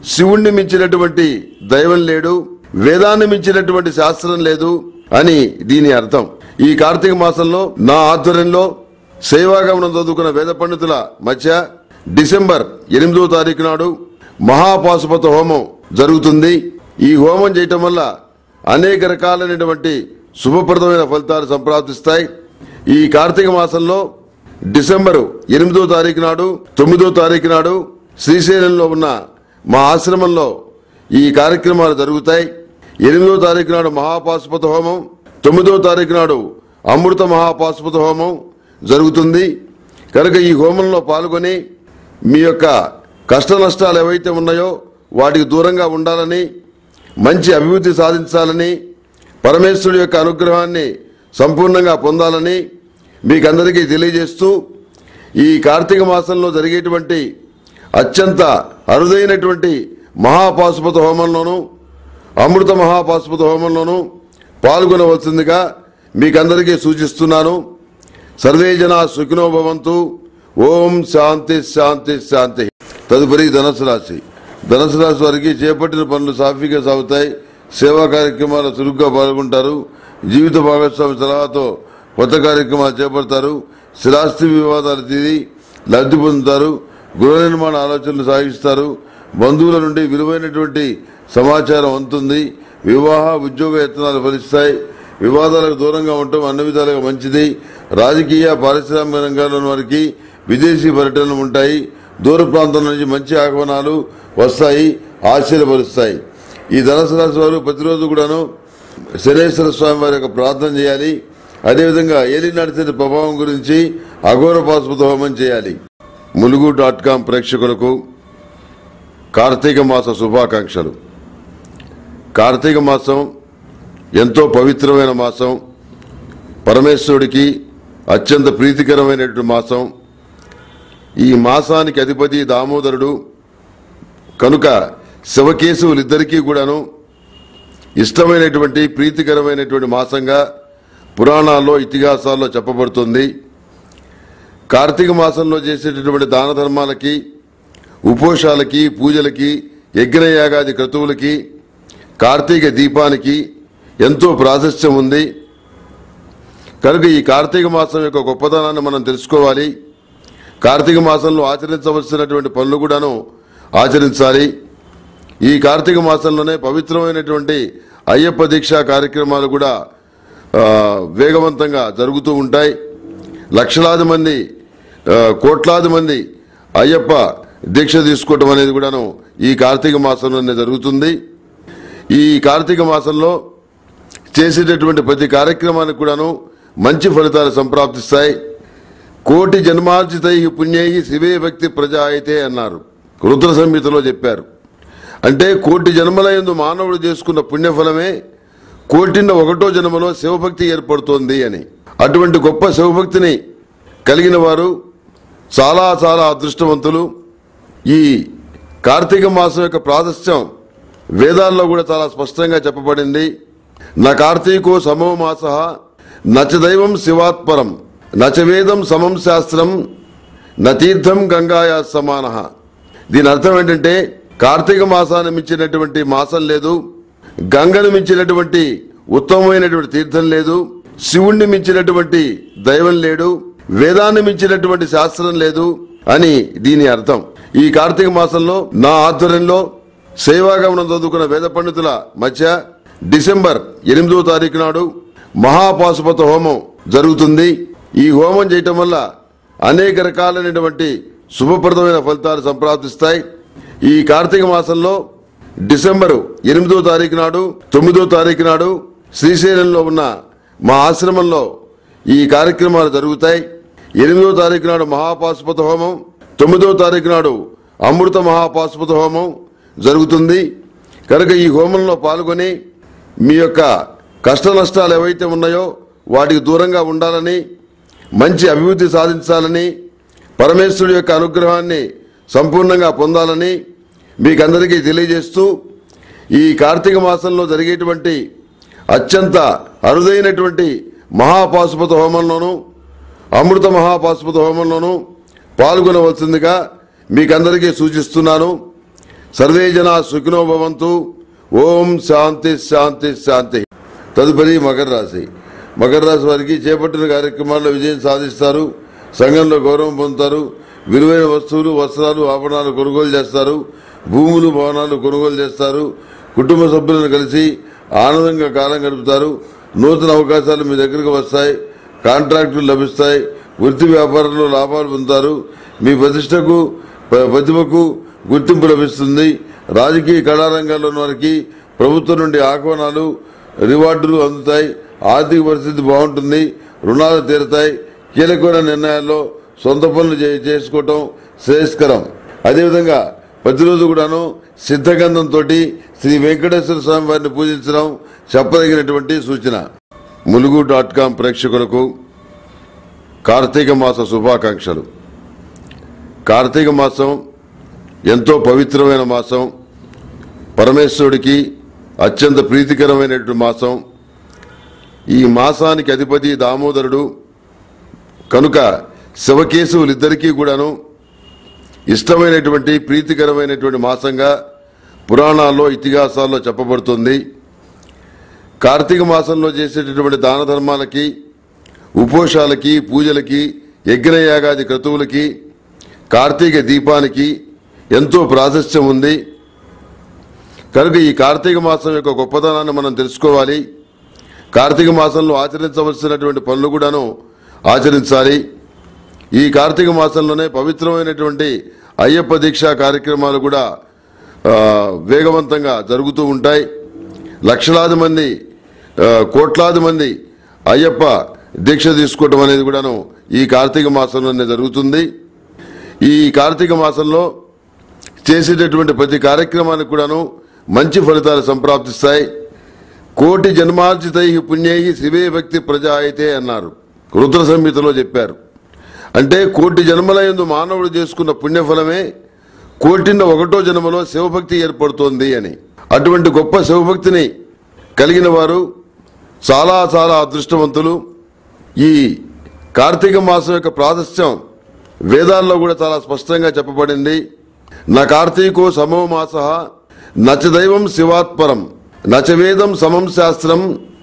శివుణ్ణి మించినటువంటి దైవం లేడు వేదాన్ని మించినటువంటి శాస్త్రం లేదు అని దీని అర్థం ఈ కార్తీక మాసంలో నా ఆధ్వర్యంలో సేవాగమనం చదువుకున్న వేద పండితుల మధ్య డిసెంబర్ ఎనిమిదో తారీఖు నాడు మహాపాశుపత హోమం జరుగుతుంది ఈ హోమం చేయటం వల్ల అనేక రకాలైనటువంటి శుభప్రదమైన ఫలితాలు సంప్రాప్తిస్తాయి ఈ కార్తీక మాసంలో డిసెంబరు ఎనిమిదో తారీఖు నాడు తొమ్మిదో తారీఖు నాడు శ్రీశైలంలో ఉన్న మా ఆశ్రమంలో ఈ కార్యక్రమాలు జరుగుతాయి ఎనిమిదో తారీఖు నాడు మహాపాశుపత హోమం తొమ్మిదో తారీఖు నాడు అమృత మహాపాశుపత హోమం జరుగుతుంది కనుక ఈ హోమంలో పాల్గొని మీ యొక్క కష్ట నష్టాలు ఏవైతే ఉన్నాయో వాటికి దూరంగా ఉండాలని మంచి అభివృద్ధి సాధించాలని పరమేశ్వరుడి యొక్క అనుగ్రహాన్ని సంపూర్ణంగా పొందాలని మీకందరికీ తెలియజేస్తూ ఈ కార్తీక మాసంలో జరిగేటువంటి అత్యంత అరుదైనటువంటి మహాపాశుపత హోమంలోనూ అమృత మహాపాశుపత హోమంలోనూ పాల్గొనవలసిందిగా మీకందరికీ సూచిస్తున్నాను సర్వే జనా సుఖినో భవంతు ఓం శాంతి శాంతి శాంతి తదుపరి ధనుసు రాశి ధనుసు రాశి వారికి చేపట్టిన పనులు సాఫీగా సాగుతాయి సేవా కార్యక్రమాలు చురుగ్గా పాల్గొంటారు జీవిత భాగస్వామి సలహాతో కొత్త కార్యక్రమాలు చేపడతారు స్థిరాస్తి వివాదాలు తీరి లబ్ధి పొందుతారు గృహ నిర్మాణ ఆలోచనలు సాగిస్తారు బంధువుల నుండి విలువైనటువంటి సమాచారం అందుతుంది వివాహ ఉద్యోగ యత్నాలు ఫలిస్తాయి వివాదాలకు దూరంగా ఉండటం అన్ని విధాలుగా మంచిది రాజకీయ పారిశ్రామిక రంగాల్లోని వారికి విదేశీ పర్యటనలు ఉంటాయి దూర ప్రాంతం నుంచి మంచి ఆహ్వానాలు వస్తాయి ఆశ్చర్యపరుస్తాయి ఈ ధనుసు రాశి వారు ప్రతిరోజు కూడాను శనేశ్వర స్వామి వారి యొక్క ప్రార్థన చేయాలి అదేవిధంగా ఏలి నడిచిన ప్రభావం గురించి అఘోర పాశుపత హోమం చేయాలి ములుగు డాట్ కాం ప్రేక్షకులకు కార్తీక మాస శుభాకాంక్షలు కార్తీక మాసం ఎంతో పవిత్రమైన మాసం పరమేశ్వరుడికి అత్యంత ప్రీతికరమైనటువంటి మాసం ఈ మాసానికి అధిపతి దామోదరుడు కనుక శివకేశవులిద్దరికీ కూడాను ఇష్టమైనటువంటి ప్రీతికరమైనటువంటి మాసంగా పురాణాల్లో ఇతిహాసాల్లో చెప్పబడుతుంది కార్తీక మాసంలో చేసేటటువంటి దాన ధర్మాలకి ఉపోషాలకి పూజలకి యజ్ఞయాగాది క్రతువులకి కార్తీక దీపానికి ఎంతో ప్రాశస్త్యం ఉంది కనుక ఈ కార్తీక మాసం యొక్క గొప్పదనాన్ని మనం తెలుసుకోవాలి కార్తీక మాసంలో ఆచరించవలసినటువంటి పనులు కూడాను ఆచరించాలి ఈ కార్తీక మాసంలోనే పవిత్రమైనటువంటి అయ్యప్ప దీక్ష కార్యక్రమాలు కూడా ఆ, వేగవంతంగా జరుగుతూ ఉంటాయి లక్షలాది మంది ఆ, కోట్లాది మంది అయ్యప్ప దీక్ష తీసుకోవటం అనేది కూడాను ఈ కార్తీక మాసంలోనే జరుగుతుంది ఈ కార్తీక మాసంలో చేసేటటువంటి ప్రతి కార్యక్రమానికి కూడాను మంచి ఫలితాలు సంప్రాప్తిస్తాయి కోటి జన్మార్జితై పుణ్యై శివే భక్తి ప్రజాయితే అన్నారు రుద్ర సంహితలో చెప్పారు అంటే కోటి జన్మల యందు మానవుడు చేసుకున్న పుణ్యఫలమే కోటిన్న ఒకటో జన్మలో శివభక్తి ఏర్పడుతోంది అని అటువంటి గొప్ప శివభక్తిని కలిగిన వారు చాలా చాలా అదృష్టవంతులు ఈ కార్తీక మాసం యొక్క ప్రాశస్త్యం వేదాల్లో కూడా చాలా స్పష్టంగా చెప్పబడింది నా కార్తీకో సమో మాస నచ దైవం శివాత్పరం నచ వేదం సమం శాస్త్రం న తీర్థం గంగాయా సమాన దీని అర్థం ఏంటంటే కార్తీక మాసాన్ని మించినటువంటి మాసం లేదు గంగను మించినటువంటి ఉత్తమమైనటువంటి తీర్థం లేదు శివుణ్ణి మించినటువంటి దైవం లేడు వేదాన్ని మించినటువంటి శాస్త్రం లేదు అని దీని అర్థం ఈ కార్తీక మాసంలో నా ఆధ్వర్యంలో సేవాగమనం చదువుకున్న వేద పండితుల మధ్య డిసెంబర్ ఎనిమిదో తారీఖు నాడు మహాపాశుపత హోమం జరుగుతుంది ఈ హోమం చేయటం వల్ల అనేక రకాలైనటువంటి శుభప్రదమైన ఫలితాలు సంప్రాప్తిస్తాయి ఈ కార్తీక మాసంలో డిసెంబరు ఎనిమిదో తారీఖు నాడు తొమ్మిదో తారీఖు నాడు శ్రీశైలంలో ఉన్న మా ఆశ్రమంలో ఈ కార్యక్రమాలు జరుగుతాయి ఎనిమిదో తారీఖు నాడు మహాపాశుపత హోమం తొమ్మిదో తారీఖు నాడు అమృత మహాపాశుపత హోమం జరుగుతుంది కనుక ఈ హోమంలో పాల్గొని మీ యొక్క కష్ట నష్టాలు ఏవైతే ఉన్నాయో వాటికి దూరంగా ఉండాలని మంచి అభివృద్ధి సాధించాలని పరమేశ్వరుడి యొక్క అనుగ్రహాన్ని సంపూర్ణంగా పొందాలని మీకందరికీ తెలియజేస్తూ ఈ కార్తీక మాసంలో జరిగేటువంటి అత్యంత అరుదైనటువంటి మహాపాశుపత హోమంలోనూ అమృత మహాపాశుపత హోమంలోనూ పాల్గొనవలసిందిగా మీకందరికీ సూచిస్తున్నాను సర్వే జనా సుఖినో భవంతు ఓం శాంతి శాంతి శాంతి తదుపరి మకర రాశి మకర రాశి వారికి చేపట్టిన కార్యక్రమాల్లో విజయం సాధిస్తారు సంఘంలో గౌరవం పొందుతారు విలువైన వస్తువులు వస్త్రాలు ఆభరణాలు కొనుగోలు చేస్తారు భూములు భవనాలు కొనుగోలు చేస్తారు కుటుంబ సభ్యులను కలిసి ఆనందంగా కాలం గడుపుతారు నూతన అవకాశాలు మీ దగ్గరకు వస్తాయి కాంట్రాక్టులు లభిస్తాయి వృత్తి వ్యాపారంలో లాభాలు పొందుతారు మీ ప్రతిష్టకు ప- ప్రతిభకు గుర్తింపు లభిస్తుంది రాజకీయ కళారంగాల్లో ఉన్న వారికి ప్రభుత్వం నుండి ఆహ్వానాలు రివార్డులు అందుతాయి ఆర్థిక పరిస్థితి బాగుంటుంది రుణాలు తీరుతాయి కీలకమైన నిర్ణయాల్లో సొంత పనులు చే- చేసుకోవటం శ్రేయస్కరం అదేవిధంగా ప్రతిరోజు కూడాను సిద్ధగంధంతో శ్రీ వెంకటేశ్వర స్వామి వారిని పూజించడం చెప్పదగినటువంటి సూచన ములుగు డాట్ కాం ప్రేక్షకులకు కార్తీక మాస శుభాకాంక్షలు కార్తీక మాసం ఎంతో పవిత్రమైన మాసం పరమేశ్వరుడికి అత్యంత ప్రీతికరమైనటువంటి మాసం ఈ మాసానికి అధిపతి దామోదరుడు కనుక శివకేశవులిద్దరికీ కూడాను ఇష్టమైనటువంటి ప్రీతికరమైనటువంటి మాసంగా పురాణాల్లో ఇతిహాసాల్లో చెప్పబడుతుంది కార్తీక మాసంలో చేసేటటువంటి దాన ధర్మాలకి ఉపోషాలకి పూజలకి యజ్ఞయాగాది క్రతువులకి కార్తీక దీపానికి ఎంతో ప్రాశస్త్యం ఉంది కనుక ఈ కార్తీక మాసం యొక్క గొప్పతనాన్ని మనం తెలుసుకోవాలి కార్తీక మాసంలో ఆచరించవలసినటువంటి పనులు కూడాను ఆచరించాలి ఈ కార్తీక మాసంలోనే పవిత్రమైనటువంటి అయ్యప్ప దీక్షా కార్యక్రమాలు కూడా ఆ, వేగవంతంగా జరుగుతూ ఉంటాయి లక్షలాది మంది ఆ, కోట్లాది మంది అయ్యప్ప దీక్ష తీసుకోవటం అనేది కూడాను ఈ కార్తీక మాసంలోనే జరుగుతుంది ఈ కార్తీక మాసంలో చేసేటటువంటి ప్రతి కార్యక్రమానికి కూడాను మంచి ఫలితాలు సంప్రాప్తిస్తాయి కోటి జన్మార్జితై పుణ్యై శివే భక్తి ప్రజాయితే అన్నారు రుద్ర సంహితలో చెప్పారు అంటే కోటి జన్మల యందు మానవుడు చేసుకున్న పుణ్యఫలమే కోటిన్న ఒకటో జన్మలో శివభక్తి ఏర్పడుతోంది అని అటువంటి గొప్ప శివభక్తిని కలిగిన వారు చాలా చాలా అదృష్టవంతులు ఈ కార్తీక మాసం యొక్క ప్రాశస్త్యం వేదాల్లో కూడా చాలా స్పష్టంగా చెప్పబడింది నా కార్తీకో సమో మాస నచ దైవం శివాత్పరం నచ వేదం సమం శాస్త్రం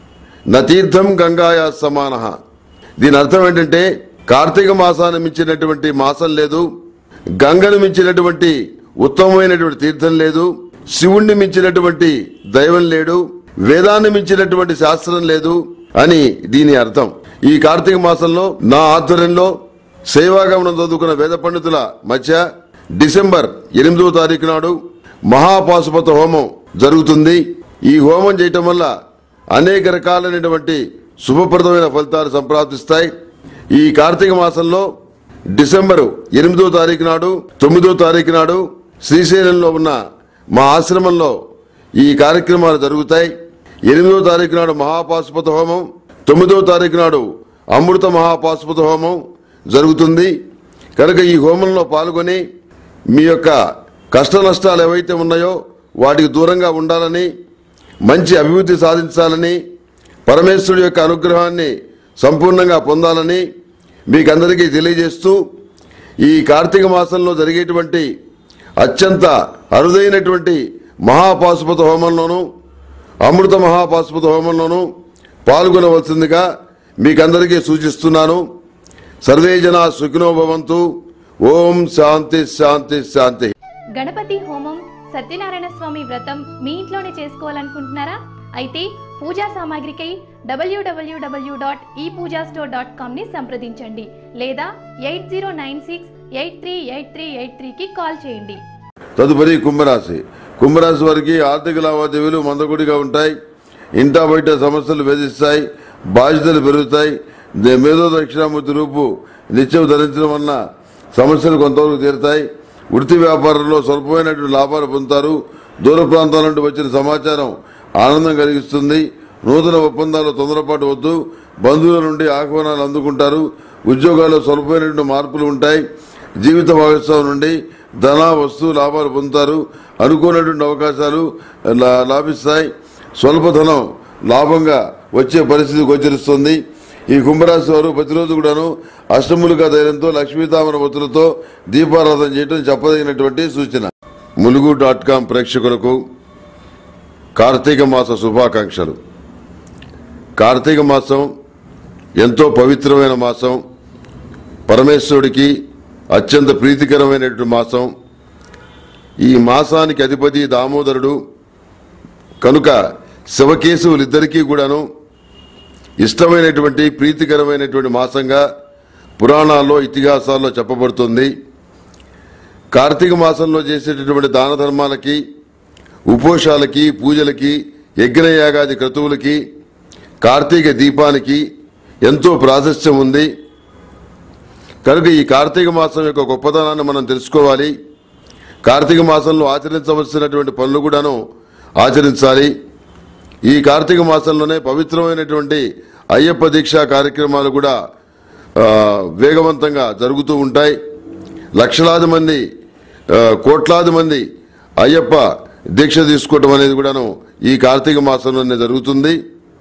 నతీర్థం గంగాయా సమాన దీని అర్థం ఏంటంటే కార్తీక మాసాన్ని మించినటువంటి మాసం లేదు గంగను మించినటువంటి ఉత్తమమైనటువంటి తీర్థం లేదు శివుణ్ణి మించినటువంటి దైవం లేడు వేదాన్ని మించినటువంటి శాస్త్రం లేదు అని దీని అర్థం ఈ కార్తీక మాసంలో నా ఆధ్వర్యంలో సేవాగమనం చదువుకున్న వేద పండితుల మధ్య డిసెంబర్ ఎనిమిదవ తారీఖు నాడు మహాపాశుపత హోమం జరుగుతుంది ఈ హోమం చేయటం వల్ల అనేక రకాలైనటువంటి శుభప్రదమైన ఫలితాలు సంప్రాప్తిస్తాయి ఈ కార్తీక మాసంలో డిసెంబరు ఎనిమిదో తారీఖు నాడు తొమ్మిదో తారీఖు నాడు శ్రీశైలంలో ఉన్న మా ఆశ్రమంలో ఈ కార్యక్రమాలు జరుగుతాయి ఎనిమిదో తారీఖు నాడు మహాపాశుపత హోమం తొమ్మిదో తారీఖు నాడు అమృత మహాపాశుపత హోమం జరుగుతుంది కనుక ఈ హోమంలో పాల్గొని మీ యొక్క కష్ట నష్టాలు ఏవైతే ఉన్నాయో వాటికి దూరంగా ఉండాలని మంచి అభివృద్ధి సాధించాలని పరమేశ్వరుడి యొక్క అనుగ్రహాన్ని సంపూర్ణంగా పొందాలని మీకందరికీ తెలియజేస్తూ ఈ కార్తీక మాసంలో జరిగేటువంటి అత్యంత అరుదైనటువంటి మహాపాశుపత హోమంలోనూ అమృత మహాపాశుపత హోమంలోనూ పాల్గొనవలసిందిగా మీకందరికీ సూచిస్తున్నాను సర్వే జనా సుఖినో భవంతు ఓం శాంతి శాంతి శాంతి గణపతి హోమం సత్యనారాయణ స్వామి వ్రతం మీ ఇంట్లోనే చేసుకోవాలనుకుంటున్నారా అయితే పూజా సామాగ్రికై డబ్ల్యూడబ్ల్యూడబ్ల్యూ డాట్ ఈ పూజా స్టోర్ డాట్ కామ్ని సంప్రదించండి లేదా eight zero nine six eight three eight three eight త్రీకి కాల్ చేయండి తదుపరి కుంభరాశి కుంభరాశి వారికి ఆర్థిక లావాదేవీలు మందకొడిగా ఉంటాయి ఇంటా బయట సమస్యలు వేధిస్తాయి బాధ్యతలు పెరుగుతాయి దే- మేధో దక్షిణామూర్తి రూపు నిత్యం ధరించడం వలన సమస్యలు కొంతవరకు తీరుతాయి వృత్తి వ్యాపారంలో స్వల్పమైనటువంటి లాభాలు పొందుతారు దూర ప్రాంతాల నుండి వచ్చిన సమాచారం ఆనందం కలిగిస్తుంది నూతన ఒప్పందాలు తొందరపాటు వద్దు బంధువుల నుండి ఆహ్వానాలు అందుకుంటారు ఉద్యోగాల్లో స్వల్పమైనటువంటి మార్పులు ఉంటాయి జీవిత భాగస్వామి నుండి ధన వస్తు లాభాలు పొందుతారు అనుకున్నటువంటి అవకాశాలు లా- లాభిస్తాయి స్వల్ప ధనం లాభంగా వచ్చే పరిస్థితి గోచరిస్తుంది ఈ కుంభరాశి వారు ప్రతిరోజు కూడాను అష్టములుగా ధైర్యంతో లక్ష్మీతామర ఒత్తులతో దీపారాధన చేయడం చెప్పదగినటువంటి సూచన ములుగు డాట్ కాం ప్రేక్షకులకు కార్తీక మాస శుభాకాంక్షలు కార్తీక మాసం ఎంతో పవిత్రమైన మాసం పరమేశ్వరుడికి అత్యంత ప్రీతికరమైనటువంటి మాసం ఈ మాసానికి అధిపతి దామోదరుడు కనుక శివకేశవులిద్దరికీ కూడాను ఇష్టమైనటువంటి ప్రీతికరమైనటువంటి మాసంగా పురాణాల్లో ఇతిహాసాల్లో చెప్పబడుతుంది కార్తీక మాసంలో చేసేటటువంటి దాన ధర్మాలకి ఉపోషాలకి పూజలకి యజ్ఞయాగాది క్రతువులకి కార్తీక దీపానికి ఎంతో ప్రాశస్త్యం ఉంది కనుక ఈ కార్తీక మాసం యొక్క గొప్పతనాన్ని మనం తెలుసుకోవాలి కార్తీక మాసంలో ఆచరించవలసినటువంటి పనులు కూడాను ఆచరించాలి ఈ కార్తీక మాసంలోనే పవిత్రమైనటువంటి అయ్యప్ప దీక్షా కార్యక్రమాలు కూడా ఆ, వేగవంతంగా జరుగుతూ ఉంటాయి లక్షలాది మంది ఆ, కోట్లాది మంది అయ్యప్ప దీక్ష తీసుకోవడం అనేది కూడాను ఈ కార్తీక మాసంలోనే జరుగుతుంది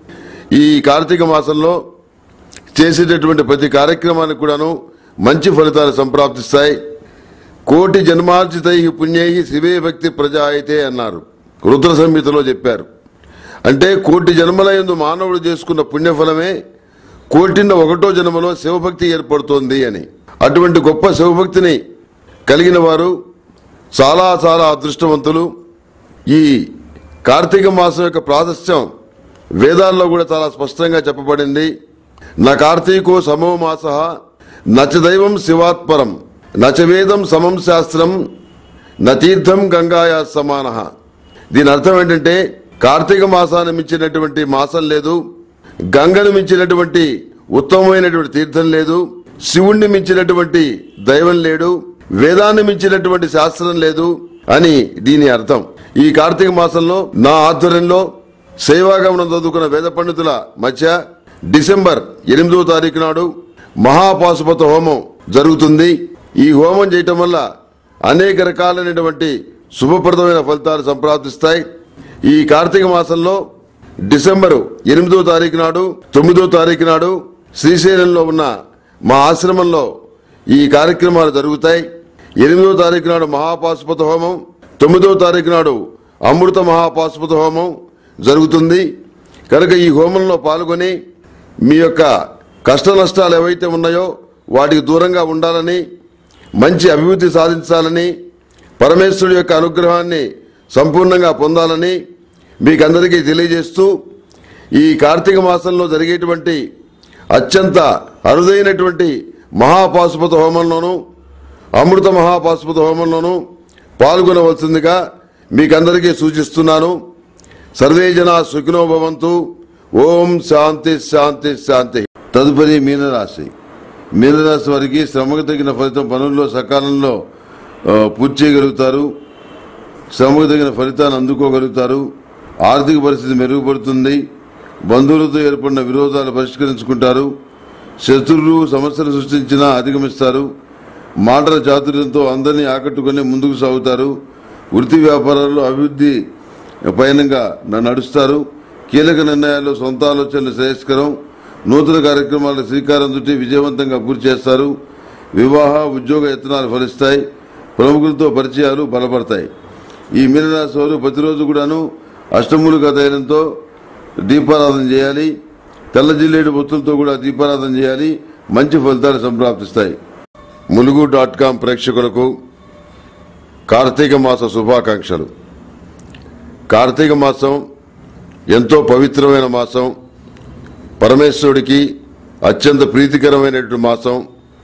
ఈ కార్తీక మాసంలో చేసేటటువంటి ప్రతి కార్యక్రమానికి కూడాను మంచి ఫలితాలు సంప్రాప్తిస్తాయి కోటి జన్మార్జితై పుణ్యై శివే భక్తి ప్రజాయితే అన్నారు రుద్ర సంహితలో చెప్పారు అంటే కోటి జన్మల యందు మానవుడు చేసుకున్న పుణ్యఫలమే కోటిన్న ఒకటో జన్మలో శివభక్తి ఏర్పడుతోంది అని అటువంటి గొప్ప శివభక్తిని కలిగిన వారు చాలా చాలా అదృష్టవంతులు ఈ కార్తీక మాసం యొక్క ప్రాశస్త్యం వేదాల్లో కూడా చాలా స్పష్టంగా చెప్పబడింది నా కార్తీకో సమో మాస నచ దైవం శివాత్పరం నచ వేదం సమం శాస్త్రం నతీర్థం గంగాయా సమాన దీని అర్థం ఏంటంటే కార్తీక మాసాన్ని మించినటువంటి మాసం లేదు గంగను మించినటువంటి ఉత్తమమైనటువంటి తీర్థం లేదు శివుణ్ణి మించినటువంటి దైవం లేడు వేదాన్ని మించినటువంటి శాస్త్రం లేదు అని దీని అర్థం ఈ కార్తీక మాసంలో నా ఆధ్వర్యంలో సేవాగమనం చదువుకున్న వేద పండితుల మధ్య డిసెంబర్ ఎనిమిదో తారీఖు నాడు మహాపాశుపత హోమం జరుగుతుంది ఈ హోమం చేయటం వల్ల అనేక రకాలైనటువంటి శుభప్రదమైన ఫలితాలు సంప్రాప్తిస్తాయి ఈ కార్తీక మాసంలో డిసెంబరు ఎనిమిదో తారీఖు నాడు తొమ్మిదో తారీఖు నాడు శ్రీశైలంలో ఉన్న మా ఆశ్రమంలో ఈ కార్యక్రమాలు జరుగుతాయి ఎనిమిదో తారీఖు నాడు మహాపాశుపత హోమం తొమ్మిదో తారీఖు నాడు అమృత మహాపాశుపత హోమం జరుగుతుంది కనుక ఈ హోమంలో పాల్గొని మీ యొక్క కష్ట నష్టాలు ఏవైతే ఉన్నాయో వాటికి దూరంగా ఉండాలని మంచి అభివృద్ధి సాధించాలని పరమేశ్వరుడు యొక్క అనుగ్రహాన్ని సంపూర్ణంగా పొందాలని మీకందరికీ తెలియజేస్తూ ఈ కార్తీక మాసంలో జరిగేటువంటి అత్యంత అరుదైనటువంటి మహాపాశుపత హోమంలోనూ అమృత మహాపాశుపత హోమంలోనూ పాల్గొనవలసిందిగా మీకందరికీ సూచిస్తున్నాను సర్వే జనా సుఖినో భవంతు ఓం శాంతి శాంతి శాంతి తదుపరి మీనరాశి మీనరాశి వారికి శ్రమకు తగిన ఫలితం పనుల్లో సకాలంలో ఆ, పూర్తి చేయగలుగుతారు శ్రమకు తగిన ఫలితాన్ని అందుకోగలుగుతారు ఆర్థిక పరిస్థితి మెరుగుపడుతుంది బంధువులతో ఏర్పడిన విరోధాలు పరిష్కరించుకుంటారు శత్రువులు సమస్యలు సృష్టించినా అధిగమిస్తారు మాటల చాతుర్యంతో అందరినీ ఆకట్టుకుని ముందుకు సాగుతారు వృత్తి వ్యాపారాల్లో అభివృద్ధి పయనంగా న- నడుస్తారు కీలక నిర్ణయాల్లో సొంత ఆలోచనలు శ్రేయస్కరం నూతన కార్యక్రమాలకు శ్రీకారం చుట్టి విజయవంతంగా పూర్తి చేస్తారు వివాహ ఉద్యోగ యత్నాలు ఫలిస్తాయి ప్రముఖులతో పరిచయాలు బలపడతాయి ఈ మీనరాశి వారు ప్రతిరోజు కూడాను అష్టములుగా తైలంతో దీపారాధన చేయాలి తెల్ల జిల్లేడు బొత్తులతో కూడా దీపారాధన చేయాలి మంచి ఫలితాలు సంప్రాప్తిస్తాయి ములుగు డాట్ కాం ప్రేక్షకులకు కార్తీక మాస శుభాకాంక్షలు కార్తీక మాసం ఎంతో పవిత్రమైన మాసం పరమేశ్వరుడికి అత్యంత ప్రీతికరమైనటువంటి మాసం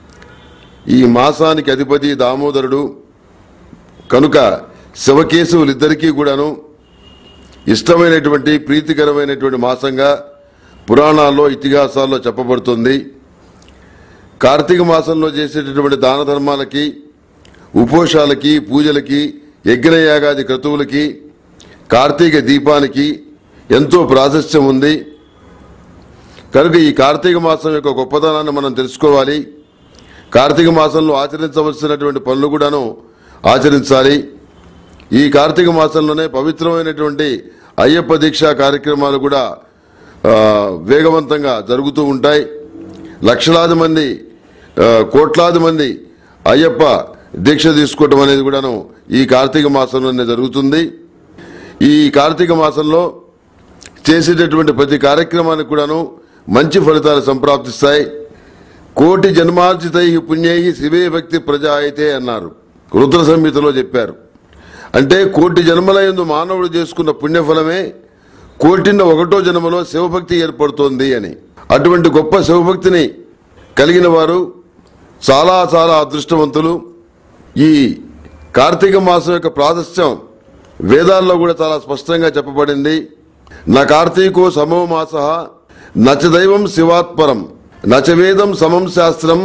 ఈ మాసానికి అధిపతి దామోదరుడు కనుక శివకేశవులిద్దరికీ కూడాను ఇష్టమైనటువంటి ప్రీతికరమైనటువంటి మాసంగా పురాణాల్లో ఇతిహాసాల్లో చెప్పబడుతుంది కార్తీక మాసంలో చేసేటటువంటి దాన ధర్మాలకి ఉపోషాలకి పూజలకి యజ్ఞయాగాది క్రతువులకి కార్తీక దీపానికి ఎంతో ప్రాశస్త్యం ఉంది కనుక ఈ కార్తీక మాసం యొక్క గొప్పతనాన్ని మనం తెలుసుకోవాలి కార్తీక మాసంలో ఆచరించవలసినటువంటి పనులు కూడాను ఆచరించాలి ఈ కార్తీక మాసంలోనే పవిత్రమైనటువంటి అయ్యప్ప దీక్షా కార్యక్రమాలు కూడా ఆ, వేగవంతంగా జరుగుతూ ఉంటాయి లక్షలాది మంది ఆ, కోట్లాది మంది అయ్యప్ప దీక్ష తీసుకోవటం అనేది కూడాను ఈ కార్తీక మాసంలోనే జరుగుతుంది ఈ కార్తీక మాసంలో చేసేటటువంటి ప్రతి కార్యక్రమానికి కూడాను మంచి ఫలితాలు సంప్రాప్తిస్తాయి కోటి జన్మార్జితై పుణ్యై శివే భక్తి ప్రజాయితే అన్నారు రుద్ర సంహితలో చెప్పారు అంటే కోటి జన్మల యందు మానవుడు చేసుకున్న పుణ్యఫలమే కోటిన్న ఒకటో జన్మలో శివభక్తి ఏర్పడుతోంది అని అటువంటి గొప్ప శివభక్తిని కలిగిన వారు చాలా చాలా అదృష్టవంతులు ఈ కార్తీక మాసం యొక్క ప్రాశస్త్యం వేదాల్లో కూడా చాలా స్పష్టంగా చెప్పబడింది నా కార్తీకో సమో మాస నచ దైవం శివాత్పరం నచ వేదం సమం శాస్త్రం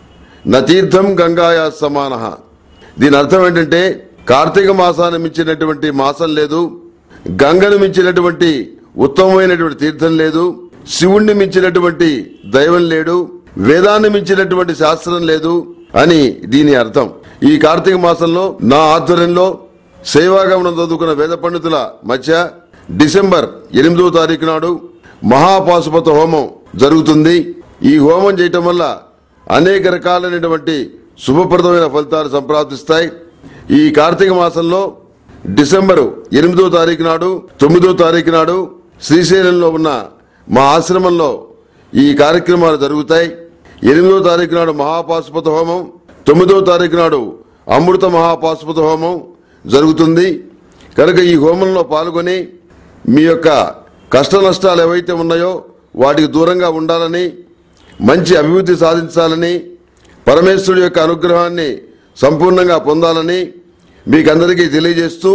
న తీర్థం గంగాయా సమాన దీని అర్థం ఏంటంటే కార్తీక మాసాన్ని మించినటువంటి మాసం లేదు గంగను మించినటువంటి ఉత్తమమైనటువంటి తీర్థం లేదు శివుణ్ణి మించినటువంటి దైవం లేడు వేదాన్ని మించినటువంటి శాస్త్రం లేదు అని దీని అర్థం ఈ కార్తీక మాసంలో నా ఆధ్వర్యంలో సేవాగమనం చదువుకున్న వేద పండితుల మధ్య డిసెంబర్ ఎనిమిదో తారీఖు నాడు మహాపాశుపత హోమం జరుగుతుంది ఈ హోమం చేయటం వల్ల అనేక రకాలైనటువంటి శుభప్రదమైన ఫలితాలు సంప్రాప్తిస్తాయి ఈ కార్తీక మాసంలో డిసెంబరు ఎనిమిదో తారీఖు నాడు తొమ్మిదో తారీఖు నాడు శ్రీశైలంలో ఉన్న మా ఆశ్రమంలో ఈ కార్యక్రమాలు జరుగుతాయి ఎనిమిదో తారీఖు నాడు మహాపాశుపత హోమం తొమ్మిదో తారీఖు నాడు అమృత మహాపాశుపత హోమం జరుగుతుంది కనుక ఈ హోమంలో పాల్గొని మీ యొక్క కష్ట నష్టాలు ఏవైతే ఉన్నాయో వాటికి దూరంగా ఉండాలని మంచి అభివృద్ధి సాధించాలని పరమేశ్వరుడి యొక్క అనుగ్రహాన్ని సంపూర్ణంగా పొందాలని మీకందరికీ తెలియజేస్తూ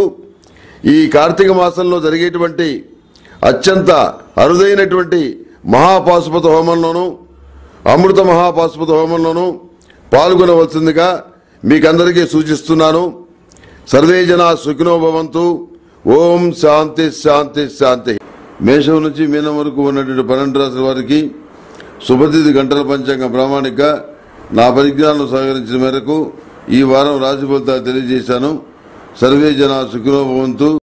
ఈ కార్తీక మాసంలో జరిగేటువంటి అత్యంత అరుదైనటువంటి మహాపాశుపత హోమంలోనూ అమృత మహాపాశుపత హోమంలోనూ పాల్గొనవలసిందిగా మీకందరికీ సూచిస్తున్నాను సర్వే జనా సుఖినో భవంతు ఓం శాంతి శాంతి శాంతి మేషం నుంచి మీనం వరకు ఉన్నటువంటి పన్నెండు రాశుల వారికి శుభతిథి గంటల పంచాంగ ప్రామాణిక నా పరిజ్ఞానం సహకరించిన మేరకు ఈ వారం రాశి ఫలితాలు తెలియజేశాను సర్వే జనా సుఖినో భవంతు